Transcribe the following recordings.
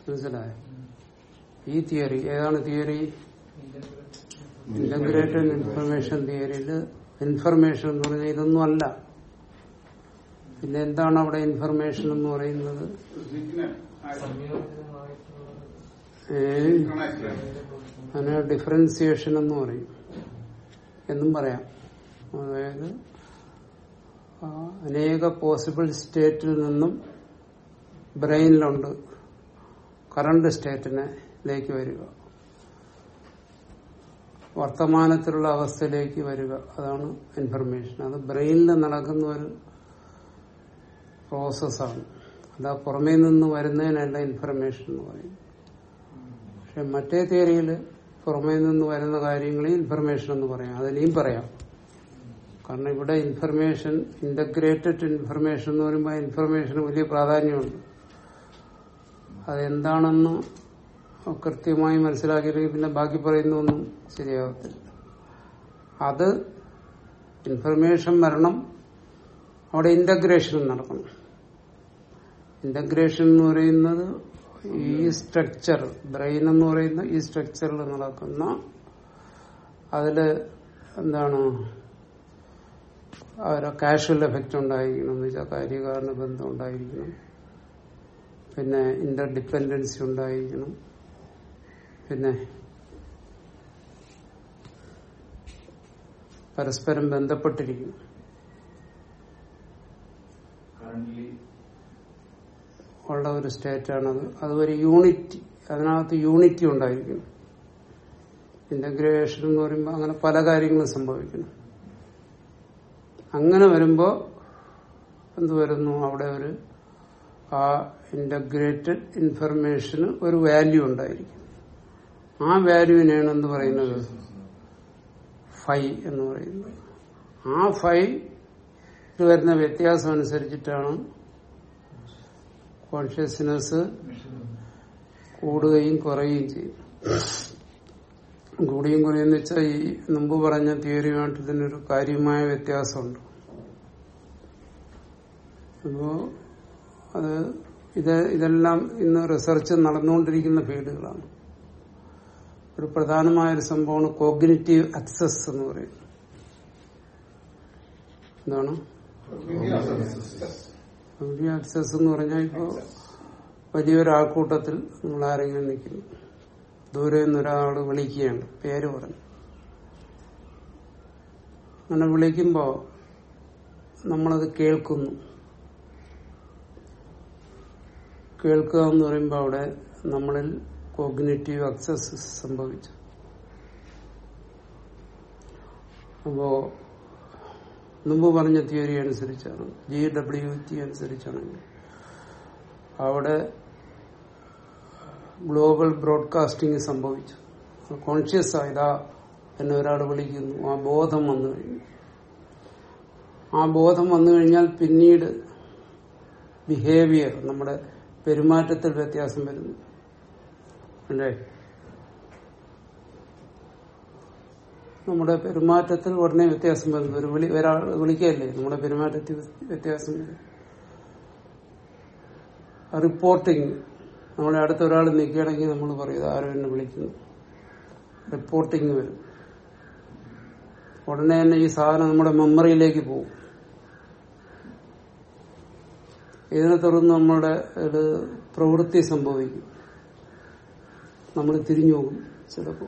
മനസ്സിലായോ ഈ തിയറി ഏതാണ് തിയറി ഇന്റഗ്രേറ്റഡ് ഇൻഫർമേഷൻ തിയറിയിൽ ഇൻഫർമേഷൻ എന്ന് പറഞ്ഞാൽ ഇതൊന്നും അല്ല പിന്നെ എന്താണ് അവിടെ ഇൻഫർമേഷൻ എന്ന് പറയുന്നത് ഏ, അതിന് ഡിഫറൻസിയേഷൻ എന്ന് പറയും എന്നും പറയാം അതായത് ആ, അനേക പോസിബിൾ സ്റ്റേറ്റിൽ നിന്നും ബ്രെയിനിലുണ്ട് കറണ്ട് സ്റ്റേറ്റിലേക്ക് വരിക വർത്തമാനത്തിലുള്ള അവസ്ഥയിലേക്ക് വരിക അതാണ് ഇൻഫർമേഷൻ അത് ബ്രെയിനിൽ നടക്കുന്ന ഒരു പ്രോസസ്സാണ് അതാ പുറമേ നിന്ന് വരുന്നതിനല്ല ഇൻഫർമേഷൻ എന്ന് പറയും പക്ഷെ മറ്റേ തിയറിയിൽ പുറമേ നിന്ന് വരുന്ന കാര്യങ്ങളെ ഇൻഫർമേഷൻ എന്ന് പറയാം അതിനെയും പറയാം കാരണം ഇവിടെ ഇൻഫർമേഷൻ ഇന്റഗ്രേറ്റഡ് ഇൻഫർമേഷൻ എന്ന് പറയുമ്പോൾ ഇൻഫർമേഷന് വലിയ പ്രാധാന്യമുണ്ട് അതെന്താണെന്ന് കൃത്യമായി മനസ്സിലാക്കിയില്ലെങ്കിൽ പിന്നെ ബാക്കി പറയുന്നൊന്നും ശരിയാവത്തില്ല അത് ഇൻഫർമേഷൻ വരണം അവിടെ ഇന്റഗ്രേഷൻ നടക്കണം ഇന്റഗ്രേഷൻ എന്ന് പറയുന്നത് ഈ സ്ട്രക്ചർ ബ്രെയിൻ എന്ന് പറയുന്ന ഈ സ്ട്രക്ചറിൽ നടക്കുന്ന അതില് എന്താണ് ആ ഒരു കാഷ്വൽ എഫക്റ്റ് ഉണ്ടായിരിക്കണം എന്ന് വെച്ചാൽ കാര്യകാരണ ബന്ധം ഉണ്ടായിരിക്കണം പിന്നെ ഇന്റർ ഡിപ്പെൻഡൻസി ഉണ്ടായിരിക്കണം പിന്നെ പരസ്പരം ബന്ധപ്പെട്ടിരിക്കണം കറന്റ് ഉള്ള ഒരു സ്റ്റേറ്റാണത് അത് ഒരു യൂണിറ്റി അതിനകത്ത് യൂണിറ്റി ഉണ്ടായിരിക്കണം ഇന്റഗ്രേഷൻ എന്ന് പറയുമ്പോൾ അങ്ങനെ പല കാര്യങ്ങളും സംഭവിക്കണം അങ്ങനെ വരുമ്പോ എന്ത് വരുന്നു അവിടെ ഒരു ആ ഇന്റഗ്രേറ്റഡ് ഇൻഫർമേഷന് ഒരു വാല്യൂ ഉണ്ടായിരിക്കും ആ വാല്യൂവിനെയാണ് എന്ത് പറയുന്നത് ഫൈ എന്ന് പറയുന്നത് ആ ഫൈ വരുന്ന വ്യത്യാസം അനുസരിച്ചിട്ടാണ് കോൺഷ്യസ്നെസ് കൂടുകയും കുറയുകയും ചെയ്യും കൂടുകയും കുറയുന്ന വെച്ചാൽ ഈ മുമ്പ് പറഞ്ഞ തിയറിയുമായിട്ട് ഇതിനൊരു കാര്യമായ വ്യത്യാസമുണ്ട് അപ്പോ അത് ഇത് ഇതെല്ലാം ഇന്ന് റിസർച്ച് നടന്നുകൊണ്ടിരിക്കുന്ന ഫീൽഡുകളാണ് ഒരു പ്രധാനമായ ഒരു സംഭവമാണ് കോഗ്നിറ്റീവ് അക്സസ് എന്ന് പറയുന്നത് എന്താണ് കോഗ്നിറ്റീവ് അക്സസ് എന്ന് പറഞ്ഞാൽ ഇപ്പോ വലിയൊരാൾക്കൂട്ടത്തിൽ നിങ്ങൾ ആരെങ്കിലും നിൽക്കുന്നു ദൂരെ നിന്ന് ഒരാൾ വിളിക്കുകയാണ് പേര് പറഞ്ഞു അങ്ങനെ വിളിക്കുമ്പോ നമ്മളത് കേൾക്കുന്നു കേൾക്കുക എന്ന് പറയുമ്പോൾ അവിടെ നമ്മളിൽ കോഗ്നേറ്റീവ് അക്സസ് സംഭവിച്ചു അപ്പോ മുമ്പ് പറഞ്ഞ തിയറി അനുസരിച്ചാണ് ജി ഡബ്ല്യു ടി അനുസരിച്ചാണെങ്കിൽ അവിടെ ഗ്ലോബൽ ബ്രോഡ്കാസ്റ്റിംഗ് സംഭവിച്ചു കോൺഷ്യസ് ആയതാ എന്നെ ഒരാൾ വിളിക്കുന്നു ആ ബോധം വന്നു കഴിഞ്ഞു ആ ബോധം വന്നു കഴിഞ്ഞാൽ പിന്നീട് ബിഹേവിയർ നമ്മുടെ പെരുമാറ്റത്തിൽ വ്യത്യാസം വരുന്നു അല്ലേ നമ്മുടെ പെരുമാറ്റത്തിൽ ഉടനെ വ്യത്യാസം വരുന്നു ഒരു വിളി ഒരാൾ വിളിക്കല്ലേ നമ്മുടെ പെരുമാറ്റത്തിൽ വ്യത്യാസം വരും റിപ്പോർട്ടിങ് നമ്മളെ അടുത്ത ഒരാൾ നിൽക്കുകയാണെങ്കിൽ നമ്മൾ പറയും ആരും എന്നെ വിളിക്കുന്നു റിപ്പോർട്ടിങ് വരും ഉടനെ തന്നെ ഈ സാധനം നമ്മുടെ മെമ്മറിയിലേക്ക് പോകും ഇതിനെ തുടർന്ന് നമ്മുടെ ഒരു പ്രവൃത്തി സംഭവിക്കും നമ്മൾ തിരിഞ്ഞു പോകും ചിലപ്പോൾ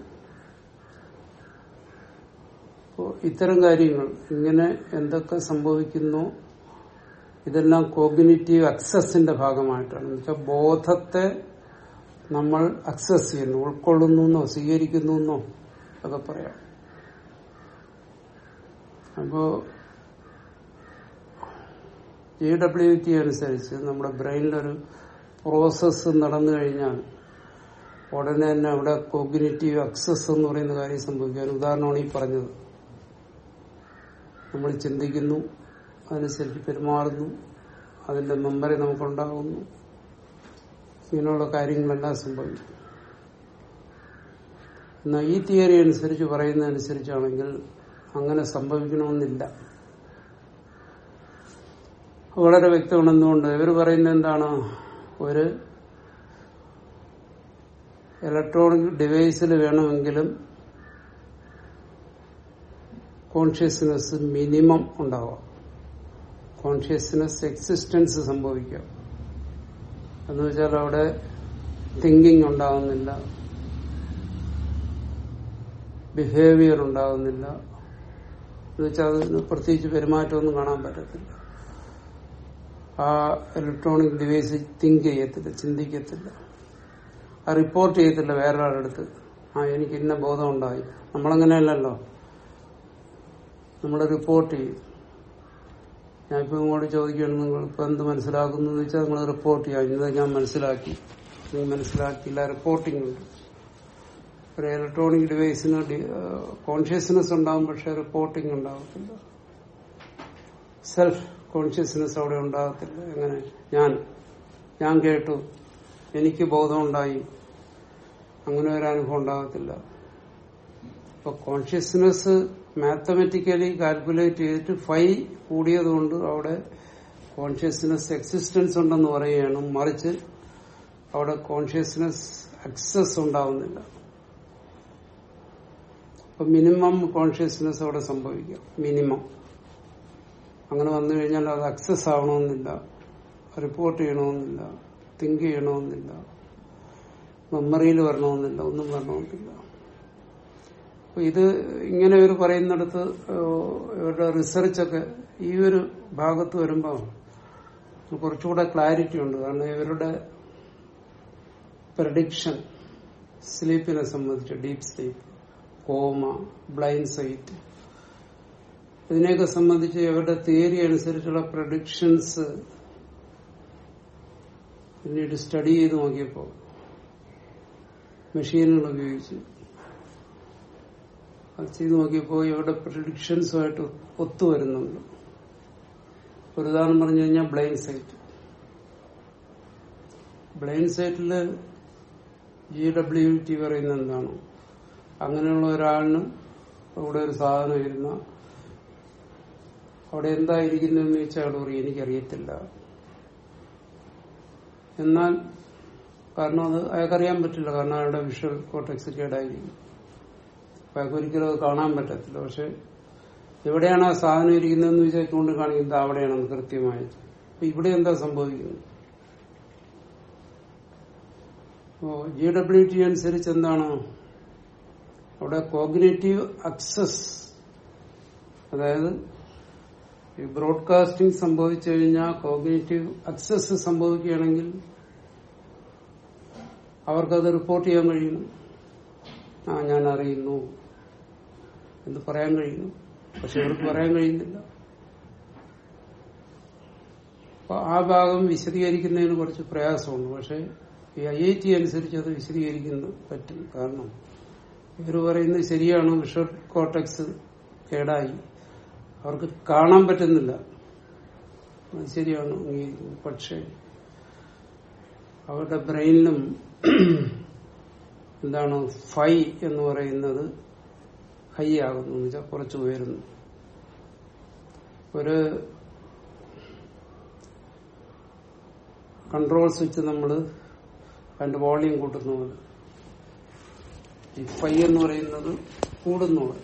അപ്പോൾ ഇത്തരം കാര്യങ്ങൾ ഇങ്ങനെ എന്തൊക്കെ സംഭവിക്കുന്നോ ഇതെല്ലാം കോഗ്നിറ്റീവ് അക്സസിന്റെ ഭാഗമായിട്ടാണ് എന്ന് വെച്ചാൽ ബോധത്തെ നമ്മൾ അക്സസ് ചെയ്യുന്നു ഉൾക്കൊള്ളുന്നു എന്നോ സ്വീകരിക്കുന്നു എന്നോ ഒക്കെ പറയാം അപ്പോ ജി ഡബ്ല്യു ടി അനുസരിച്ച് നമ്മുടെ ബ്രെയിനിലൊരു പ്രോസസ്സ് നടന്നു കഴിഞ്ഞാൽ ഉടനെ തന്നെ അവിടെ കോഗ്നിറ്റീവ് അക്സസ് എന്ന് പറയുന്ന കാര്യം സംഭവിക്കാൻ ഉദാഹരണമാണ് ഈ പറഞ്ഞത് നമ്മൾ ചിന്തിക്കുന്നു അതനുസരിച്ച് പെരുമാറുന്നു അതിന്റെ മെമ്മറി നമുക്കുണ്ടാകുന്നു ഇങ്ങനെയുള്ള കാര്യങ്ങളെല്ലാം സംഭവിക്കും എന്നാൽ ഈ തിയറി അനുസരിച്ച് പറയുന്നതനുസരിച്ചാണെങ്കിൽ അങ്ങനെ സംഭവിക്കണമെന്നില്ല വളരെ വ്യക്തമാണ് എന്തുകൊണ്ട് ഇവർ പറയുന്നത് എന്താണ് ഒരു ഇലക്ട്രോണിക് ഡിവൈസിൽ വേണമെങ്കിലും കോൺഷ്യസ്നെസ് മിനിമം ഉണ്ടാവാം കോൺഷ്യസ്നെസ് എക്സിസ്റ്റൻസ് സംഭവിക്കാം എന്ന് വെച്ചാൽ അവിടെ തിങ്കിങ് ഉണ്ടാകുന്നില്ല ബിഹേവിയർ ഉണ്ടാകുന്നില്ല എന്ന് വെച്ചാൽ അതിന് പ്രത്യേകിച്ച് പെരുമാറ്റമൊന്നും കാണാൻ പറ്റത്തില്ല ആ ഇലക്ട്രോണിക് ഡിവൈസ് തിങ്ക് ചെയ്യത്തില്ല ചിന്തിക്കത്തില്ല ആ റിപ്പോർട്ട് ചെയ്യത്തില്ല വേറൊരാളുടെ അടുത്ത് ആ എനിക്ക് ഇന്ന ബോധം ഉണ്ടായി നമ്മളങ്ങനെയല്ലല്ലോ നമ്മൾ റിപ്പോർട്ട് ചെയ്യും ഞാൻ ഇപ്പൊ ഇങ്ങോട്ട് ചോദിക്കുകയാണ് നിങ്ങൾ ഇപ്പൊ എന്ത് മനസ്സിലാക്കുന്നു എന്ന് വെച്ചാൽ നിങ്ങൾ റിപ്പോർട്ട് ചെയ്യാം ഇന്നത് ഞാൻ മനസ്സിലാക്കി നിങ്ങൾ മനസ്സിലാക്കിയില്ല റിപ്പോർട്ടിംഗ് ഉണ്ട് ഒരു ഇലക്ട്രോണിക് ഡിവൈസിന് കോൺഷ്യസ്നെസ് ഉണ്ടാവും പക്ഷെ റിപ്പോർട്ടിംഗ് ഉണ്ടാകത്തില്ല സെൽഫ് കോൺഷ്യസ്നെസ് അവിടെ ഉണ്ടാകത്തില്ല എങ്ങനെ ഞാൻ ഞാൻ കേട്ടു എനിക്ക് ബോധമുണ്ടായി അങ്ങനെ ഒരു അനുഭവം ഉണ്ടാകത്തില്ല അപ്പൊ കോൺഷ്യസ്നെസ് മാത്തമെറ്റിക്കലി കാൽക്കുലേറ്റ് ചെയ്തിട്ട് ഫൈ കൂടിയതുകൊണ്ട് അവിടെ കോൺഷ്യസ്നെസ് എക്സിസ്റ്റൻസ് ഉണ്ടെന്ന് പറയുകയാണ് മറിച്ച് അവിടെ കോൺഷ്യസ്നെസ് അക്സസ് ഉണ്ടാവുന്നില്ല അപ്പൊ മിനിമം കോൺഷ്യസ്നെസ് അവിടെ സംഭവിക്കാം മിനിമം അങ്ങനെ വന്നു കഴിഞ്ഞാൽ അത് അക്സസ് ആവണമെന്നില്ല റിപ്പോർട്ട് ചെയ്യണമെന്നില്ല തിങ്ക് ചെയ്യണമെന്നില്ല മെമ്മറിയിൽ വരണമെന്നില്ല ഒന്നും വരണമെന്നില്ല അപ്പൊ ഇത് ഇങ്ങനെ ഇവർ പറയുന്നിടത്ത് ഇവരുടെ റിസർച്ചൊക്കെ ഈ ഒരു ഭാഗത്ത് വരുമ്പോൾ കുറച്ചുകൂടെ ക്ലാരിറ്റി ഉണ്ട് കാരണം ഇവരുടെ പ്രഡിക്ഷൻ സ്ലീപ്പിനെ സംബന്ധിച്ച് deep sleep coma blind sight ഇതിനെയൊക്കെ സംബന്ധിച്ച് ഇവരുടെ തിയറി അനുസരിച്ചുള്ള പ്രഡിക്ഷൻസ് പിന്നീട് സ്റ്റഡി ചെയ്ത് നോക്കിയപ്പോ മെഷീനുകൾ ഉപയോഗിച്ച് അത് ചെയ്ത് നോക്കിയപ്പോ ഇവരുടെ പ്രഡിക്ഷൻസുമായിട്ട് ഒത്തുവരുന്നുണ്ട് ഒരു ഉദാഹരണം പറഞ്ഞു കഴിഞ്ഞാൽ ബ്ലൈൻഡ് സൈറ്റ് ബ്ലൈൻഡ് സൈറ്റില് ജി ഡബ്ല്യു ടി പറയുന്നത് എന്താണ് അങ്ങനെയുള്ള ഒരാളിന് ഇവിടെ ഒരു സാധനം ഇരുന്ന അവിടെ എന്തായിരിക്കുന്നതെന്ന് വെച്ചാൽ അയാൾ പറയും എനിക്കറിയത്തില്ല എന്നാൽ കാരണം അത് അയാൾക്കറിയാൻ പറ്റില്ല കാരണം അയാളുടെ വിഷ്വൽ കോട്ടക്സ് കേടായിരിക്കും അപ്പൊ അയാൾക്ക് ഒരിക്കലും അത് കാണാൻ പറ്റത്തില്ല പക്ഷെ എവിടെയാണ് ആ സാധനം ഇരിക്കുന്നതെന്ന് വെച്ചാൽ ചൂണ്ടി കാണിക്കുന്നത് അവിടെയാണ് കൃത്യമായിട്ട് അപ്പൊ ഇവിടെ എന്താ സംഭവിക്കുന്നത് അപ്പോ ജി ഡബ്ല്യു ടി അനുസരിച്ച് എന്താണ് അവിടെ കോഗ്നേറ്റീവ് അക്സസ് അതായത് ഈ ബ്രോഡ്കാസ്റ്റിംഗ് സംഭവിച്ചു കഴിഞ്ഞാൽ കോഗ്നേറ്റീവ് അക്സസ് സംഭവിക്കുകയാണെങ്കിൽ അവർക്കത് റിപ്പോർട്ട് ചെയ്യാൻ കഴിയുന്നു ആ ഞാൻ അറിയുന്നു എന്ന് പറയാൻ കഴിയുന്നു പക്ഷെ ഇവർക്ക് പറയാൻ കഴിയുന്നില്ല അപ്പൊ ആ ഭാഗം വിശദീകരിക്കുന്നതിന് കുറച്ച് പ്രയാസമുണ്ട് പക്ഷെ ഈ ഐ ഐ ടി അനുസരിച്ച് അത് വിശദീകരിക്കുന്നു പറ്റും കാരണം ഇവർ പറയുന്നത് ശരിയാണ് വിഷ്വൽ കോട്ടക്സ് കേടായി അവർക്ക് കാണാൻ പറ്റുന്നില്ല അത് ശരിയാണ് അംഗീകരിക്കുന്നു പക്ഷേ അവരുടെ ബ്രെയിനിലും എന്താണ് ഫൈ എന്ന് പറയുന്നത് ഹൈ ആകുന്നു എന്ന് വെച്ചാൽ കുറച്ച് ഉയരുന്നു ഒരു കൺട്രോൾ സ്വിച്ച് നമ്മൾ അതിന്റെ വോളിയം കൂട്ടുന്ന പോലെ ഈ ഫൈ എന്ന് പറയുന്നത് കൂടുന്നു പോലെ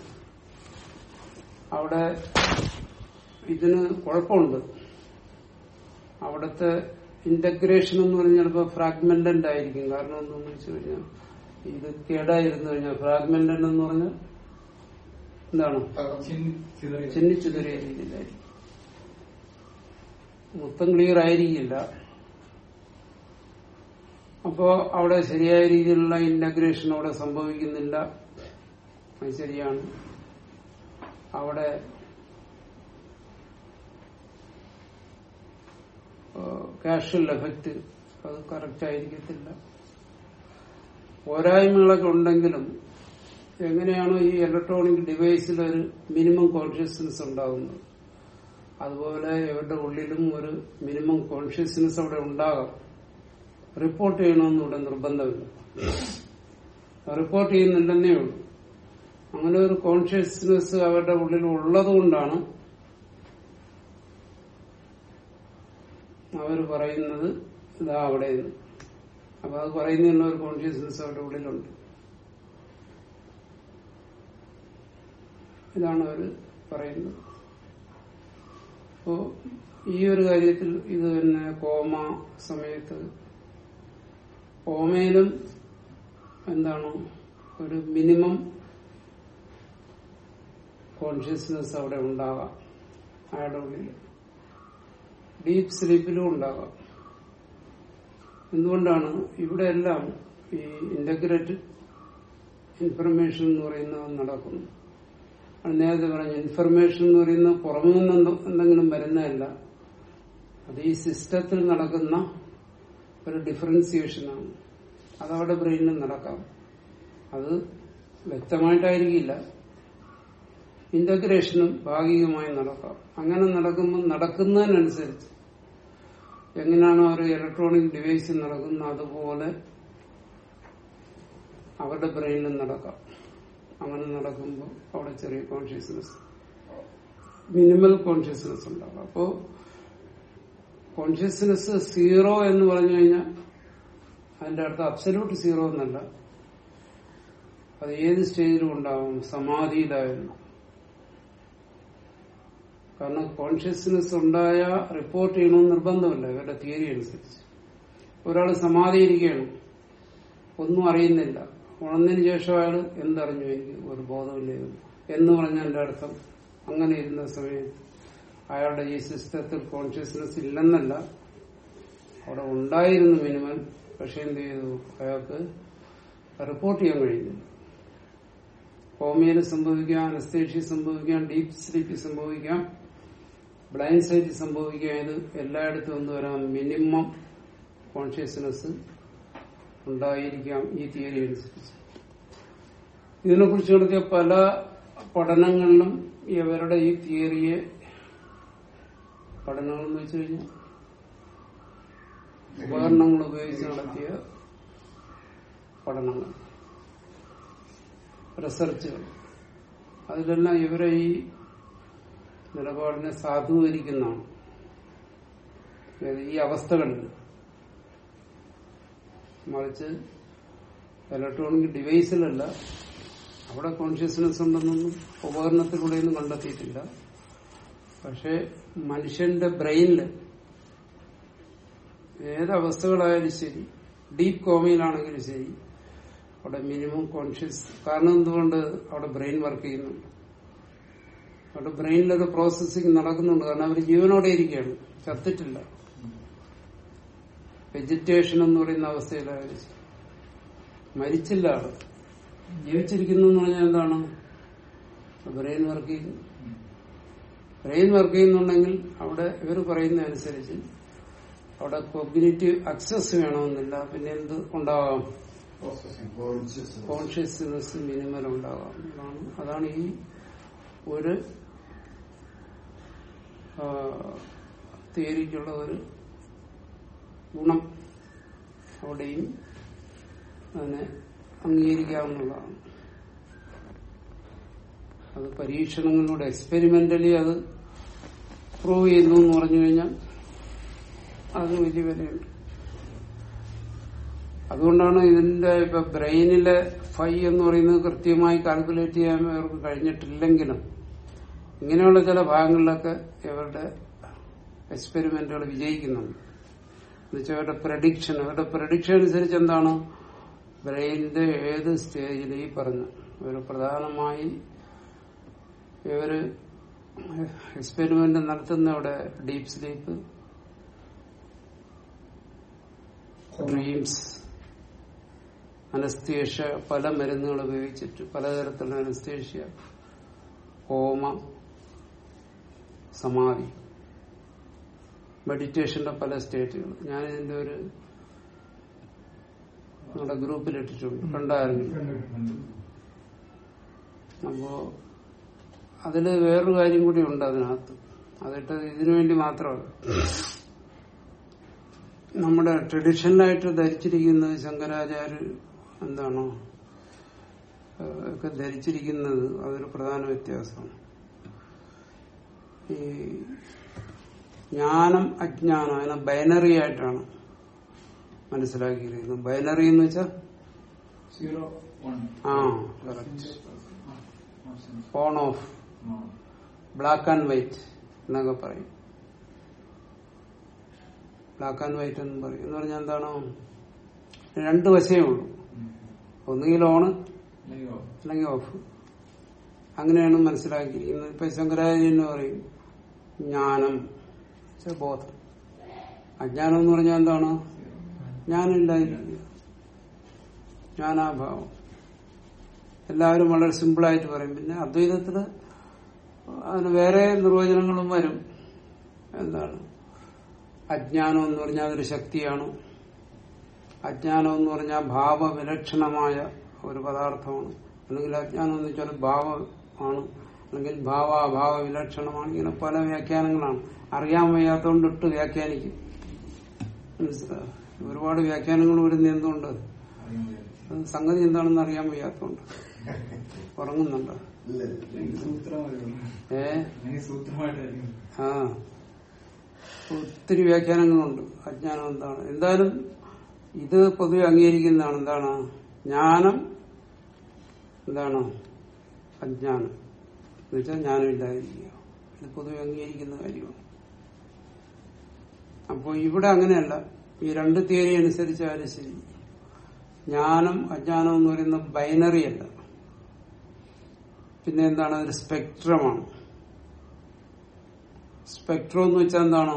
അവിടെ ഇതിന് കുഴപ്പമുണ്ട് അവിടുത്തെ ഇന്റഗ്രേഷൻ എന്ന് പറഞ്ഞാൽ ചിലപ്പോൾ ഫ്രാഗ്മെന്റന്റ് ആയിരിക്കും കാരണം എന്താണെന്ന് വെച്ച് കഴിഞ്ഞാൽ ഇത് കേടായിരുന്നു കഴിഞ്ഞാൽ ഫ്രാഗ്മെന്റന്റ് എന്ന് പറഞ്ഞാൽ എന്താണ് ചിന്നിച്ചുതറിയ രീതിയിലായിരിക്കും മൊത്തം ക്ലിയർ ആയിരിക്കില്ല അപ്പോ അവിടെ ശരിയായ രീതിയിലുള്ള ഇന്റഗ്രേഷൻ അവിടെ സംഭവിക്കുന്നില്ല അത് ശരിയാണ് അവിടെ കാഷ്വൽ എഫക്റ്റ് അത് കറക്റ്റ് ആയിരിക്കത്തില്ല പോരായ്മകളൊക്കെ ഉണ്ടെങ്കിലും എങ്ങനെയാണോ ഈ ഇലക്ട്രോണിക് ഡിവൈസിൽ ഒരു മിനിമം കോൺഷ്യസ്നെസ് ഉണ്ടാകുന്നത് അതുപോലെ ഇവരുടെ ഉള്ളിലും ഒരു മിനിമം കോൺഷ്യസ്നെസ് അവിടെ ഉണ്ടാകാം റിപ്പോർട്ട് ചെയ്യണമെന്ന് ഇവിടെ നിർബന്ധമില്ല റിപ്പോർട്ട് ചെയ്യുന്നില്ലെന്നേ ഉള്ളൂ അങ്ങനെ ഒരു കോൺഷ്യസ്നെസ് അവരുടെ ഉള്ളിൽ ഉള്ളതുകൊണ്ടാണ് അവർ പറയുന്നത് ഇതാ അവിടെ അപ്പൊ അത് പറയുന്നതിനുള്ള ഒരു കോൺഷ്യസ്നെസ് അവരുടെ ഉള്ളിലുണ്ട് ഇതാണ് അവർ പറയുന്നത് അപ്പോ ഈ ഒരു കാര്യത്തിൽ ഇത് തന്നെ കോമ സമയത്ത് കോമയിലും എന്താണ് ഒരു മിനിമം കോൺഷ്യസ്നെസ് അവിടെ ഉണ്ടാകാം അയാളുടെ ഉള്ളിൽ ഡീപ് സ്ലീപ്പിലും ഉണ്ടാകാം എന്തുകൊണ്ടാണ് ഇവിടെ എല്ലാം ഈ ഇന്റഗ്രേറ്റഡ് ഇൻഫർമേഷൻ എന്ന് പറയുന്നത് നടക്കുന്നു അത് നേരത്തെ പറഞ്ഞ ഇൻഫർമേഷൻ എന്ന് പറയുന്നത് പുറമെ നിന്ന് എന്ത- എന്തെങ്കിലും വരുന്നതല്ല അത് ഈ സിസ്റ്റത്തിൽ നടക്കുന്ന ഒരു ഡിഫറൻസിയേഷനാണ് അതവിടെ ബ്രെയിനിൽ നടക്കാം അത് വ്യക്തമായിട്ടായിരിക്കില്ല ഇന്റഗ്രേഷനും ഭാഗികമായി നടക്കാം അങ്ങനെ നടക്കുമ്പോൾ നടക്കുന്നതിനനുസരിച്ച് എങ്ങനെയാണോ ഒരു ഇലക്ട്രോണിക് ഡിവൈസ് നടക്കുന്നത് അതുപോലെ അവരുടെ ബ്രെയിനിൽ നടക്കാം അങ്ങനെ നടക്കുമ്പോൾ അവിടെ ചെറിയ കോൺഷ്യസ്നെസ് മിനിമൽ കോൺഷ്യസ്നെസ് ഉണ്ടാകും അപ്പോ കോൺഷ്യസ്നെസ് സീറോ എന്ന് പറഞ്ഞു കഴിഞ്ഞാൽ അതിന്റെ അർത്ഥം അബ്സല്യൂട്ട് സീറോ എന്നല്ല അത് ഏത് സ്റ്റേജിലും ഉണ്ടാവും സമാധിയിലായിരുന്നു കാരണം കോൺഷ്യസ്നെസ് ഉണ്ടായ റിപ്പോർട്ട് ചെയ്യണമെന്ന് നിർബന്ധമില്ല ഇവരുടെ തിയറി അനുസരിച്ച് ഒരാൾ സമാധിയിരിക്കുകയാണ് ഒന്നും അറിയുന്നില്ല ഉണർന്നതിന് ശേഷം അയാൾ എന്തറിഞ്ഞു എനിക്ക് ഒരു ബോധമില്ലായിരുന്നു എന്ന് പറഞ്ഞതിന്റെ അർത്ഥം അങ്ങനെ ഇരുന്ന സമയത്ത് അയാളുടെ ഈ സിസ്റ്റത്തിൽ കോൺഷ്യസ്നെസ് ഇല്ലെന്നല്ല അവിടെ ഉണ്ടായിരുന്നു മിനിമം പക്ഷെ എന്ത് ചെയ്തു അയാൾക്ക് റിപ്പോർട്ട് ചെയ്യാൻ കഴിയുന്നില്ല ഹോമിയയിൽ സംഭവിക്കാം അനസ്തേഷ്യ സംഭവിക്കാം ഡീപ് സ്ലീപ്പ് സംഭവിക്കാം ബ്ലൈൻഡ് സൈറ്റ് സംഭവിക്കാം ഇത് എല്ലായിടത്തും എന്ത് വരാം മിനിമം കോൺഷ്യസ്നെസ് ഉണ്ടായിരിക്കാം ഈ തിയറി അനുസരിച്ച് ഇതിനെക്കുറിച്ച് നടത്തിയ പല പഠനങ്ങളിലും ഇവരുടെ ഈ തിയറിയെ പഠനങ്ങൾ എന്ന് വെച്ച് കഴിഞ്ഞാൽ ഉപകരണങ്ങൾ ഉപയോഗിച്ച് നടത്തിയ പഠനങ്ങൾ റിസർച്ചുകൾ അതിലെല്ലാം ഇവരെ ഈ നിലപാടിനെ സാധൂകരിക്കുന്നതാണ് അതായത് ഈ അവസ്ഥകളിൽ മറിച്ച് ഇലക്ട്രോണിക് ഡിവൈസിലല്ല അവിടെ കോൺഷ്യസ്നെസ് ഉണ്ടെന്നൊന്നും ഉപകരണത്തിലൂടെയൊന്നും കണ്ടെത്തിയിട്ടില്ല പക്ഷെ മനുഷ്യന്റെ ബ്രെയിനിൽ ഏതവസ്ഥകളായാലും ശരി ഡീപ് കോമയിലാണെങ്കിലും ശരി അവിടെ മിനിമം കോൺഷ്യസ് കാരണം എന്തുകൊണ്ട് അവിടെ ബ്രെയിൻ വർക്ക് ചെയ്യുന്നുണ്ട് അവിടെ ബ്രെയിനിലൊരു പ്രോസസ്സിംഗ് നടക്കുന്നുണ്ട് കാരണം അവർ ജീവനോടെ ഇരിക്കുകയാണ് ചത്തിട്ടില്ല വെജിറ്റേഷൻ എന്ന് പറയുന്ന അവസ്ഥയിലായാലും ശരി. മരിച്ചില്ല ആള് ജീവിച്ചിരിക്കുന്നു എന്ന് പറഞ്ഞാൽ എന്താണ് ബ്രെയിൻ വർക്ക് ചെയ്യുന്നു ബ്രെയിൻ വർക്ക് ചെയ്യുന്നുണ്ടെങ്കിൽ അവിടെ ഇവർ പറയുന്ന അനുസരിച്ച് അവിടെ കോഗ്നേറ്റീവ് അക്സസ് വേണമെന്നില്ല പിന്നെ എന്ത് ഉണ്ടാവാം കോൺഷ്യസ്നെസ് മിനിമൽ ഉണ്ടാകാം അതാണ് അതാണ് ഈ ഒരു തിയറിക്കുള്ള ഒരു ഗുണം അവിടെയും അതിനെ അംഗീകരിക്കാവുന്നതാണ് അത് പരീക്ഷണങ്ങളിലൂടെ എക്സ്പെരിമെന്റലി അത് പ്രൂവ് ചെയ്യുന്നു എന്ന് പറഞ്ഞു കഴിഞ്ഞാൽ അതിന് വലിയ വിലയുണ്ട് അതുകൊണ്ടാണ് ഇതിന്റെ ഇപ്പൊ ബ്രെയിനിലെ ഫൈ എന്ന് പറയുന്നത് കൃത്യമായി കാൽക്കുലേറ്റ് ചെയ്യാൻ അവർക്ക് കഴിഞ്ഞിട്ടില്ലെങ്കിലും ഇങ്ങനെയുള്ള ചില ഭാഗങ്ങളിലൊക്കെ ഇവരുടെ എക്സ്പെരിമെന്റുകൾ വിജയിക്കുന്നുണ്ട് എന്നുവെച്ചാൽ അവരുടെ പ്രഡിക്ഷൻ അവരുടെ പ്രഡിക്ഷൻ അനുസരിച്ച് എന്താണ് ബ്രെയിനിന്റെ ഏത് സ്റ്റേജിൽ ഈ പറഞ്ഞു ഒരു പ്രധാനമായി ഇവര് എക്സ്പെരിമെന്റ് നടത്തുന്ന അവിടെ ഡീപ് സ്ലീപ്പ് ഡ്രീംസ് അനസ്തേഷ്യ പല മരുന്നുകൾ ഉപയോഗിച്ചിട്ട് പലതരത്തിലുള്ള അനസ്തേഷ്യ ഹോമ സമാധി മെഡിറ്റേഷന്റെ പല സ്റ്റേറ്റുകൾ ഞാൻ ഇതിന്റെ ഒരു നമ്മുടെ ഗ്രൂപ്പിൽ ഇട്ടിട്ടുണ്ട് കണ്ടായിരുന്നു അപ്പോ അതില് വേറൊരു കാര്യം കൂടി ഉണ്ട് അതിനകത്ത് അതിട്ട് ഇതിനു വേണ്ടി മാത്രമല്ല നമ്മുടെ ട്രഡീഷണലായിട്ട് ധരിച്ചിരിക്കുന്നത് ശങ്കരാചാര്യ എന്താണോ ഏഹ് ഒക്കെ ധരിച്ചിരിക്കുന്നത് അതൊരു പ്രധാന വ്യത്യാസമാണ് ഈ ജ്ഞാനം അജ്ഞാനം അതിനെ ബൈനറി ആയിട്ടാണ് മനസ്സിലാക്കിയിരിക്കുന്നു ബൈനറി എന്ന് വെച്ചാൽ സീറോ വൺ ആ correct on off black and white എന്നൊക്കെ പറയും ബ്ലാക്ക് ആൻഡ് വൈറ്റ് എന്ന് പറയും എന്ന് പറഞ്ഞാൽ എന്താണ് രണ്ട് വശമേ ഉള്ളൂ ഒന്നുകിൽ ഓണ് അല്ലെങ്കിൽ ഓഫ് അങ്ങനെയാണ് മനസ്സിലാക്കിയിരിക്കുന്നത് ഇപ്പൊ ശങ്കരാചാര്യൻ പറയും ജ്ഞാനം വെച്ചാ ബോധം അജ്ഞാനം എന്ന് പറഞ്ഞാൽ എന്താണ് ജ്ഞാനമില്ലായിരിക്കുക ജ്ഞാനാഭാവം എല്ലാവരും വളരെ സിമ്പിളായിട്ട് പറയും പിന്നെ അദ്വൈതത്തില് അതിന് വേറെ നിർവചനങ്ങളും വരും എന്താണ് അജ്ഞാനം എന്ന് പറഞ്ഞാൽ അതൊരു ശക്തിയാണ് അജ്ഞാനം എന്ന് പറഞ്ഞാൽ ഭാവവിലക്ഷണമായ ഒരു പദാർത്ഥമാണ് അല്ലെങ്കിൽ അജ്ഞാനം എന്ന് വെച്ചാൽ ഭാവമാണ് അല്ലെങ്കിൽ ഭാവാഭാവ വിലക്ഷണമാണ് ഇങ്ങനെ പല വ്യാഖ്യാനങ്ങളാണ് അറിയാൻ വയ്യാത്തതുകൊണ്ട് ഇട്ട് വ്യാഖ്യാനിക്കും മനസ്സിലായോ ഒരുപാട് വ്യാഖ്യാനങ്ങൾ വരുന്ന എന്തുകൊണ്ട് അത് സംഗതി എന്താണെന്ന് അറിയാൻ വയ്യാത്തതുകൊണ്ട് ഉറങ്ങുന്നുണ്ടോ സൂത്രമായിരുന്നു ഏ സൂത്രമായിട്ടായിരിക്കും ആ ഒത്തിരി വ്യാഖ്യാനങ്ങളുണ്ട് അജ്ഞാനം എന്താണ് എന്തായാലും ഇത് പൊതുവെ അംഗീകരിക്കുന്നതാണ് എന്താണ് ജ്ഞാനം എന്താണ് അജ്ഞാനം എന്ന് വെച്ചാൽ ജ്ഞാനമില്ലാതിരിക്കുക ഇത് പൊതുവെ അംഗീകരിക്കുന്ന കാര്യമാണ് അപ്പോൾ ഇവിടെ അങ്ങനെയല്ല ഈ രണ്ട് തിയറി അനുസരിച്ചാലും ശരി ജ്ഞാനം അജ്ഞാനം എന്ന് പറയുന്ന ബൈനറി അല്ല പിന്നെ എന്താണ് അതൊരു സ്പെക്ട്രമാണ് സ്പെക്ട്രം എന്ന് വെച്ചാൽ എന്താണോ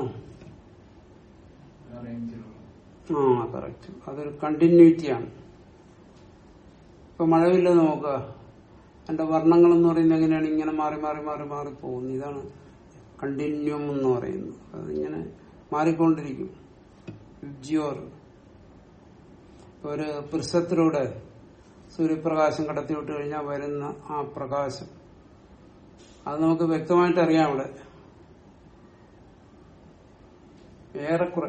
റേഞ്ചിലുള്ള ആ കറക്റ്റ് അതൊരു കണ്ടിന്യൂറ്റിയാണ് ഇപ്പൊ മഴവില്ല നോക്കുക എന്റെ വർണ്ണങ്ങൾ എന്ന് പറയുന്നത് എങ്ങനെയാണ് ഇങ്ങനെ മാറി മാറി മാറി മാറി പോകുന്നു ഇതാണ് കണ്ടിന്യൂം എന്ന് പറയുന്നത് അതിങ്ങനെ മാറിക്കൊണ്ടിരിക്കും ജിയോർ ഇപ്പൊ ഒരു പുരുഷത്തിലൂടെ സൂര്യപ്രകാശം കടത്തിവിട്ട് കഴിഞ്ഞാൽ വരുന്ന ആ പ്രകാശം അത് നമുക്ക് വ്യക്തമായിട്ട് അറിയാം അവിടെ ഏറെക്കുറെ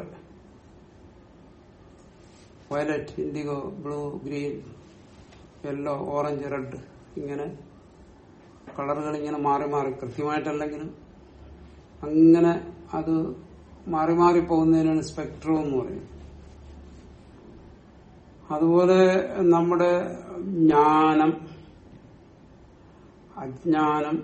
violet indigo blue green yellow orange red ഇങ്ങനെ കളറുകൾ ഇങ്ങനെ മാറി മാറി കൃത്യമായിട്ടല്ലെങ്കിലും അങ്ങനെ അത് മാറി മാറി പോകുന്നതിനാണ് സ്പെക്ട്രം എന്ന് പറയുന്നത് അതുപോലെ നമ്മുടെ ജ്ഞാനം അജ്ഞാനം